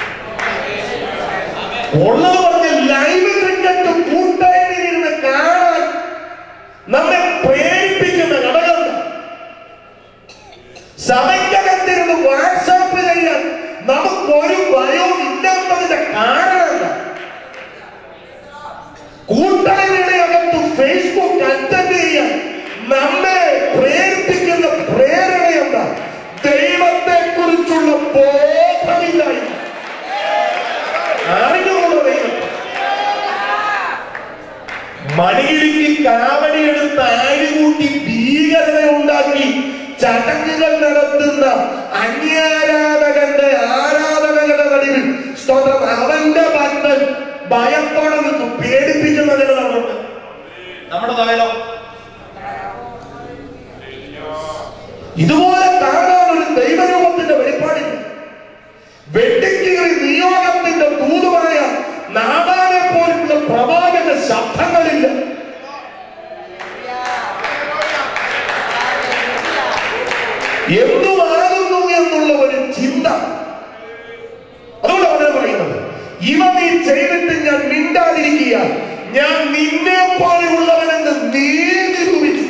ഉള്ളത് പറഞ്ഞ ലൈവ് ക്രിക്കറ്റ് കൂട്ടായ്മയിരുന്ന് കാണാൻ നമ്മെ പ്രേരിപ്പിക്കുന്ന ഘടകം സഭയ്ക്കകത്തിരുന്ന് വാട്സാപ്പ് ചെയ്യാൻ നമുക്കൊരു ഭയവും ഇല്ലാത്തതിന്റെ കാരണം കൂട്ടായ്മയുടെ അകത്ത് ഫേസ്ബുക്ക് അറ്റൻഡ് ചെയ്യാൻ നമ്മെ പ്രേരിപ്പിക്കുന്ന പ്രേരണ എന്താ ദൈവത്തെ കുറിച്ചുള്ള ബോധമില്ലായ്മ അറിഞ്ഞുകൊണ്ട് ദൈവം മണിയിലേക്ക് കാവടിയെടുത്ത് ആരുകൂട്ടി ഭീകരത ഉണ്ടാക്കി ചടങ്ങുകൾ നടത്തുന്ന അന്യാരാധകന്റെ ആരാധകരുടെ നടുവിൽ സ്തോത്രം അവന്റെ ഭക്തൻ ഭയത്തോടെ നിൽക്കും പേടിപ്പിക്കുന്നതിന് നമ്മളുണ്ട് നമ്മുടെ തലയിലോ ഇതുപോലെ കാണാൻ ഒരു ദൈവരൂപത്തിന്റെ വെളിപ്പാടില്ല വെട്ടിക്കീറി നിയോഗത്തിന്റെ ദൂത് പറയാൻ നാടാനെ പോലുള്ള പ്രവാചക ശബ്ദങ്ങളില്ല എന്തുമാകുന്നു എന്നുള്ള ഒരു ചിന്ത അതുകൊണ്ട് അവരെ പറയുന്നത് ഇവ നീ ചെയ്തിട്ട് ഞാൻ മിണ്ടാതിരിക്കുക ഞാൻ നിന്നെ പോലെയുള്ളവനെന്ന് നീ നിരൂപിച്ചു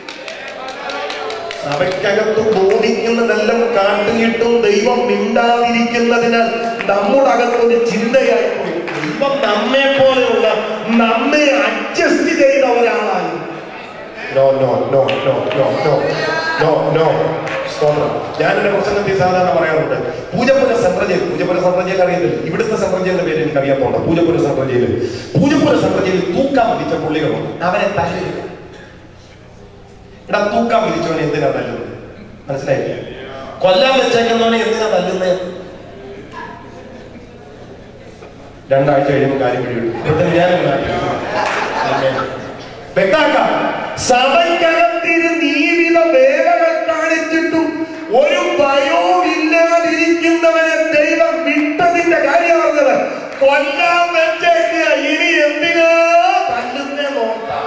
സഭയ്ക്കകത്ത് ബോധിക്കുന്നതെല്ലാം കാട്ടിയിട്ടും ദൈവം മിണ്ടാതിരിക്കുന്നതിനാൽ നമ്മുടെ അകത്തൊരു ചിന്തയായി പോയി ദൈവം നമ്മെ പോലെയുള്ള നമ്മെ അഡ്ജസ്റ്റ് ചെയ്ത ഒരാളായി no no no no no no no no സ്തോത്രം ഞാൻ എന്റെ പ്രസംഗത്തിൽ സാധാരണ പറയാറുണ്ട് Poojappura central jail Poojappura central jail അറിയത്തില്ല ഇവിടുത്തെ സെൻട്രൽ ജയിലിന്റെ പേര് എനിക്ക് അറിയാൻ പോകണ്ട Poojappura central jail Poojappura central ജയിലിൽ തൂക്കാൻ വിധിച്ച പുള്ളികളുണ്ട് അവരെ തല്ലില്ല എടാ തൂക്കാൻ വിധിച്ചവനെ എന്തിനാ തല്ലുന്നത് മനസ്സിലായില്ല കൊല്ലാൻ വെച്ചേക്കുന്നവനെ എന്തിനാ തല്ലുന്നത് രണ്ടാഴ്ച കഴിയുമ്പോൾ കാര്യം പിടിവിട്ടു ഇവിടുത്തെ ഞാൻ വ്യക്താക്കാം സഭയ്ക്കകത്തിരുന്ന് ഈ വിധ വേഗങ്ങൾ കാണിച്ചിട്ടും ഒരു ഭയവും ഇല്ലാതിരിക്കുന്നവനെ ദൈവം വിട്ടതിന്റെ കാര്യം പറഞ്ഞത് കൊല്ലാൻ വെച്ചേക്കുക ഇനി എന്തിനാ തല്ലുന്നേ നോക്കാം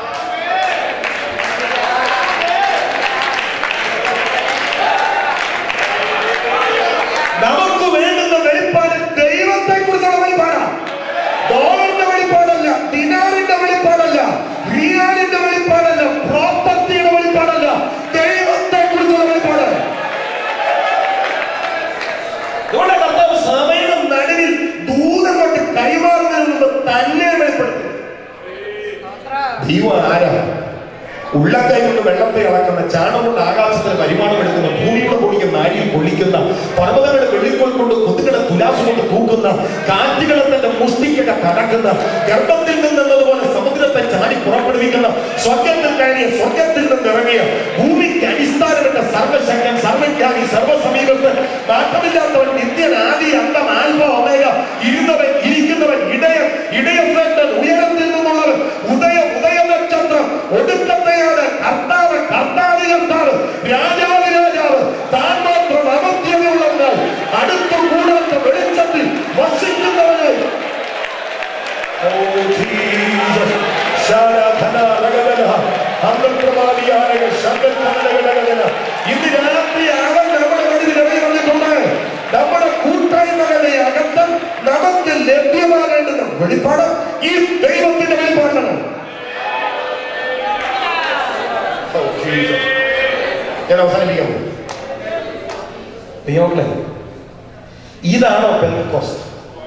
നമുക്ക് വേണ്ടുന്ന വെളിപ്പാട് ദൈവത്തെ കുറിച്ചുള്ള വെളിപ്പാടാണ് ഡോളറിന്റെ വെളിപ്പാടല്ല ദിനാറിന്റെ വെളിപ്പാടല്ല റിയാലിന്റെ വെളിപ്പാടല്ല പ്രോപ്പർട്ടിയുടെ വെളിപ്പാടല്ല ദൈവത്തെ കുറിച്ചുള്ള വെളിപ്പാട് ഇവിടെ കർത്താവ് സഭയുടെ നടുവിൽ ദൂതം കൊണ്ട് കൈമാറുന്നതിന് മുമ്പ് തന്നെ വെളിപ്പെടുത്തും ദൈവം ആരാ ഉള്ളക്കൈ കൊണ്ട് വെള്ളത്തെ ഇളക്കുന്ന ചാണം കൊണ്ട് ആകാശത്തിന് പരിമാണം എടുക്കുന്ന ഭൂമിയുടെ പൊടിക്കുന്ന നാരിയിൽ പൊള്ളിക്കുന്ന പർവ്വതങ്ങളെ വെള്ളിക്കോൽ കൊണ്ട് കുത്തുകളെ തുലാസ് കൊണ്ട് തൂക്കുന്ന കാറ്റുകളെ തന്റെ മുഷ്ടിക്കൊക്കെ കടക്കുന്ന ഗർഭത്തിൽ നിന്നെന്നതുപോലെ ചാടി പുറപ്പെടുവിക്കുന്ന സ്വർഗത്തിൽ കയറിയ സ്വർഗത്തിൽ നിന്ന് ഇറങ്ങിയ ഭൂമിക്ക് അടിസ്ഥാനപ്പെട്ട സർവശക്തൻ സർവജ്ഞാനി സർവസമീപത്ത് മാറ്റമില്ലാത്തവൻ നിത്യൻ ആദി അന്തം ആൽഫ ഒമേഗ ഇരുന്നവൻ ഇരിക്കുന്നവൻ ഇടയൻ ഇടയശ്രേഷ്ഠൻ ഉയരത്തിൽ നിന്നുള്ളവൻ ഉദയ ഉദയ നക്ഷത്രം ഒടുക്കത്തെയാണ് കർത്താവ് കർത്താവ് കർത്താവ് രാജാവ് രാജാവ് താൻ മാത്രം അമർത്യതയുള്ളവനാൽ അടുത്തു കൂടാത്ത വെളിച്ചത്തിൽ വസിക്കുന്നവനെ ഓ ജീസസ് ശാരാധന രഗദന അന്തർപ്രവാദിയായ ശബ്ദകടകടകടന ഇന്ന് രാത്രി അവൻ നമ്മുടെ നടുവിൽ ഇറങ്ങി വന്നിട്ടുണ്ട് നമ്മുടെ കൂട്ടായ്മകളുടെ അകത്ത് നമുക്ക് ലഭ്യമാകേണ്ടുന്ന വെളിപ്പാട് ഈ ദൈവത്തിന്റെ വെളിപ്പാടാണ് ഓ, ജീസസ്. ഞാൻ അവസാനിപ്പിക്കാൻ പോകും ദൈവമക്കളെ ഇതാണോ പെന്തക്കോസ്റ്റ്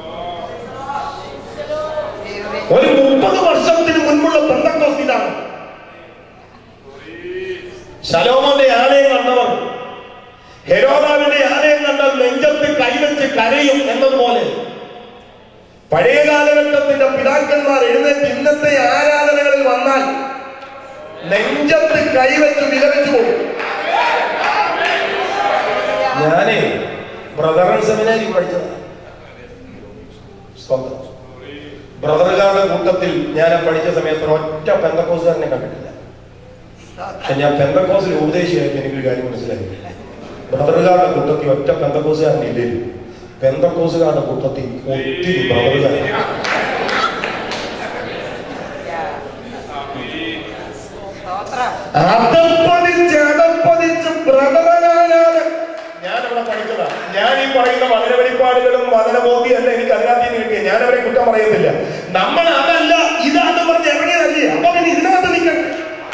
ഒരു മുപ്പത് വർഷത്തിന് മുൻപുള്ള പെന്തക്കോസ്റ്റ് ഇതാണ് ശലോമോന്റെ ആലയം കണ്ടവർ ഹെരോദാവിന്റെ ആലയം കണ്ടാൽ നെഞ്ചത്ത് കൈവച്ച് കരയും എന്നതുപോലെ പഴയ കാലഘട്ടത്തിന്റെ പിതാക്കന്മാർ എഴുന്നേറ്റ് ഇന്നത്തെ ആരാധനകളിൽ വന്നാൽ നെഞ്ചത്ത് കൈവച്ച് വിലപിച്ചു പോകും ഞാനേ ബ്രദറൻ സെമിനാരി പഠിച്ചത് സ്തോത്രം ബ്രദറുകാരുടെ കൂട്ടത്തിൽ ഞാൻ പഠിച്ച സമയത്ത് ഒറ്റ പെന്തക്കോസുകാരനെ കണ്ടിട്ടില്ല പക്ഷെ ഞാൻ പെന്തക്കോസിൽ ഉപദേശിയായിട്ട് എനിക്കൊരു കാര്യം മനസ്സിലായി ബ്രദറുകാരുടെ കൂട്ടത്തിൽ ഒറ്റ പെന്തക്കോസുകാരൻ ഇല്ലേലും പെന്തക്കോസുകാരുടെ കൂട്ടത്തിൽ ഒത്തിരി ബ്രദറുകാരൻ അതപ്പതിച്ച് അതപ്പതിച്ച് ബ്രദറനാണ് ഞാൻ അവിടെ പഠിച്ചതാ ഞാൻ ഈ പറയുന്ന വചന വെളിപ്പാടുകളും വചനബോധി അല്ല എനിക്ക് അതിനകത്ത് നിന്ന് കിട്ടിയ ഞാൻ അവരെ കുറ്റം പറയത്തില്ല നമ്മൾ അതല്ല ഇതാന്ന് പറഞ്ഞ് ഇറങ്ങിയതല്ലേ അപ്പൊ പിന്നെ ഇതിനകത്ത് നിൽക്കണം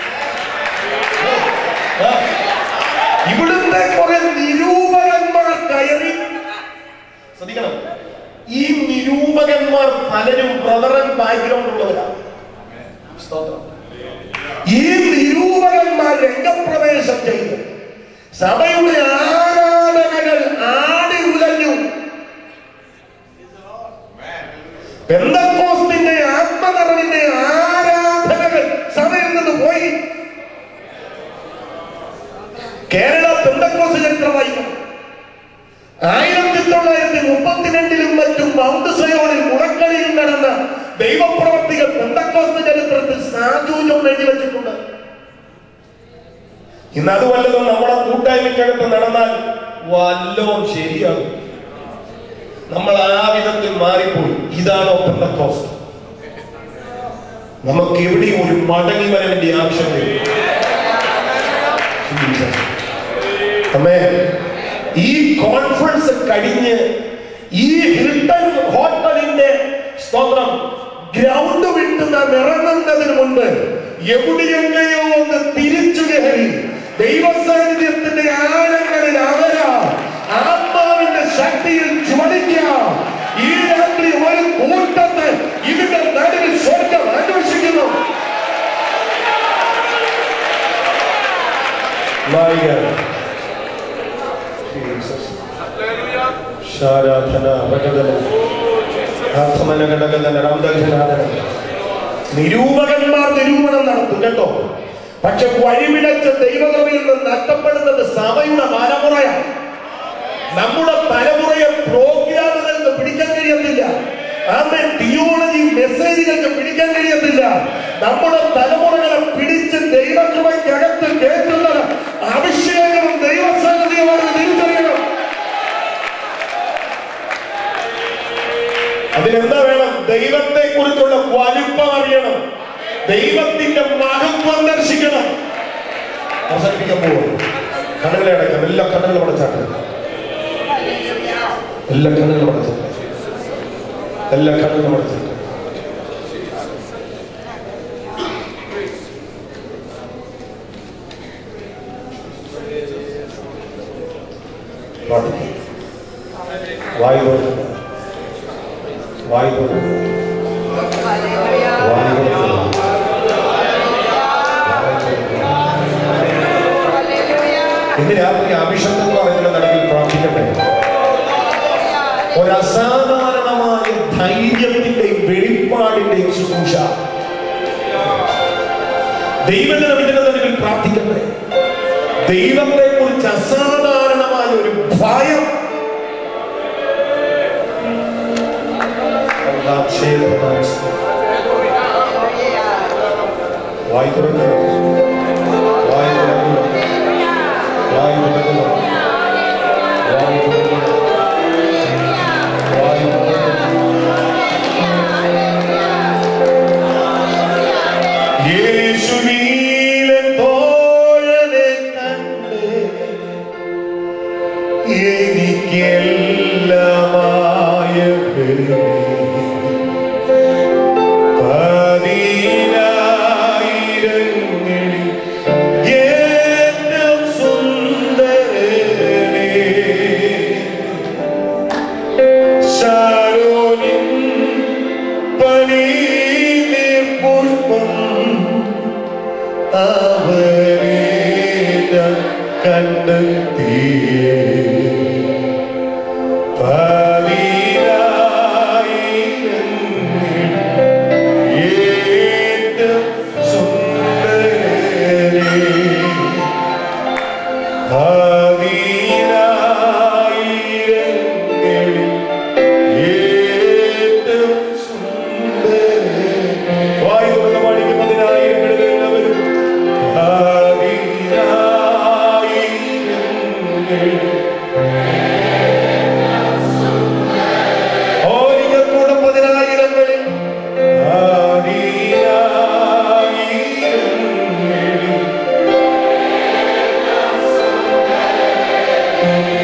ആ. ഇവിടുത്തെ കുറെ നിരൂപകന്മാർ കയറി ശ്രദ്ധിക്കണം ഈ നിരൂപകന്മാർ പലരും ബ്രദറൻ ബാക്ക്ഗ്രൗണ്ട് ഉള്ളവരാണ് സ്തോത്രം ഈ നിരൂപകന്മാർ രംഗപ്രവേശം ചെയ്തു സഭയുടെ ആരാധനകൾ ആടി ഉലഞ്ഞു പെന്തക്കോസ്തിന്റെ ആത്മനിറവിന്റെ ആരാധനകൾ സഭയിൽ നിന്ന് പോയി കേരള പെന്തക്കോസ് ചരിത്രം വായിക്കും ആയിരത്തി തൊള്ളായിരത്തി മുപ്പത്തിരണ്ടിലും മറ്റും മൗണ്ട് സയോണിൽ മുളക്കളിയിൽ നടന്ന ദൈവപ്രവർത്തികൾ പെന്തക്കോസ് ചരിത്രത്തിൽ സാജൂജം എഴുതി വെച്ചിട്ടുണ്ട് ഇന്ന് അത് വല്ലതും നമ്മുടെ കൂട്ടായ്മയ്ക്കകത്ത് നടന്നാൽ വല്ലവും ശരിയാകും നമ്മൾ ആ വിധത്തിൽ മാറിപ്പോയി ഇതാണോ പെന്തക്കോസ്റ്റ് നമുക്ക് എവിടെയും ഒരു മടങ്ങി വരവിന്റെ ആവശ്യമില്ല Jesus. അമ്മേ ഈ കോൺഫറൻസ് കഴിഞ്ഞ് ഈ ഹിൽട്ടൺ ഹോട്ടലിന്റെ സ്തോത്രം ഗ്രൗണ്ട് വിട്ട് നാം ഇറങ്ങുന്നതിന് മുൻപ് എവിടെയെങ്ങനെയോ ഒന്ന് തിരിച്ചു കയറി ദൈവസാന്നിധ്യത്തിന്റെ ആഴങ്ങളിൽ അവരാ ആത്മാവിന്റെ ശക്തിയിൽ ജ്വലിക്കാം ഈ രാത്രി ഒരു കൂട്ടത്തെ ഇതിന്റെ നടുവിൽ സ്വർഗം അന്വേഷിക്കുന്നു My God. Jesus. ശാരാധന ഭഗതന ആത്മന ഘടകന രാമദർശനാഥന നിരൂപകന്മാർ നിരൂപണം നടത്തും കേട്ടോ പക്ഷെ വഴിവിടച്ച ദൈവകൃപയിൽ നിന്ന് നഷ്ടപ്പെടുന്നത് സഭയുടെ തലമുറയാണ് നമ്മുടെ തലമുറയെ പ്രോഗ്രാമുകൾക്ക് പിടിക്കാൻ കഴിയത്തില്ല ആമേ തിയോളജി മെസ്സേജുകൾക്ക് പിടിക്കാൻ കഴിയത്തില്ല നമ്മുടെ തലമുറകളെ പിടിച്ച് ദൈവകൃപയ്ക്കകത്ത് കേൾക്കുന്നത് അഭിഷേകവും ദൈവസാന്നിധ്യമാണെന്ന് തിരിച്ചറിയണം അതിനെന്താ വേണം ദൈവത്തെ കുറിച്ചുള്ള വലിപ്പം അറിയണം ദൈവത്തിന്റെ മഹത്വം ദർശിക്കണം അവസാനിപ്പിക്കാൻ പോവുക കണ്ണുകളെ അടയ്ക്കാം എല്ലാ കണ്ണുകളും അടച്ചാട്ടെ എല്ലാ കണ്ണുകളും അടച്ചാട്ടെ എല്ലാ കണ്ണുകളും അടച്ചാട്ടെ പ്രാർത്ഥിക്കാം വായു തുറക്കുക. വായു തുറക്കുക. വായു തുറക്കുക. ഇന്ന് രാത്രി അഭിഷേകം പറയുന്ന നടുവിൽ പ്രാർത്ഥിക്കട്ടെ ഒരു അസാധാരണമായ ധൈര്യത്തിന്റെയും വെളിപ്പാടിന്റെയും ശുശ്രൂഷ ദൈവജനം ഇതിന്റെ നടുവിൽ പ്രാർത്ഥിക്കട്ടെ ദൈവത്തെ കുറിച്ച് അസാധാരണമായ ഒരു ഭയം വായി തുറക്കുക വായി തുറക്കുക വായി തുറക്കുക വായി തുറക്കുക വായി തുറക്കുക യേശുവീലെ തോഴനെ കണ്ട് എനിക്കെല്ലാമായ പതിനായിരങ്ങളിൽ ഏറ്റവും സുന്ദരനേ ശാരോനിൻ പനീർ പുഷ്പം അവരെ ഞാൻ കണ്ടെത്തിയേ പതിനായിരങ്ങളിൽ ഏറ്റവും സുന്ദരനേ പതിനായിരങ്ങളിൽ ഏറ്റവും സുന്ദരനേ. വായു തുറന്ന് പാടിക്കും പതിനായിരങ്ങളിൽ എല്ലാവരും. പതിനായിരങ്ങളിൽ ഓ നിങ്ങൾ കൂടെ പതിനായിരങ്ങളിൽ പതിനായിരങ്ങളിൽ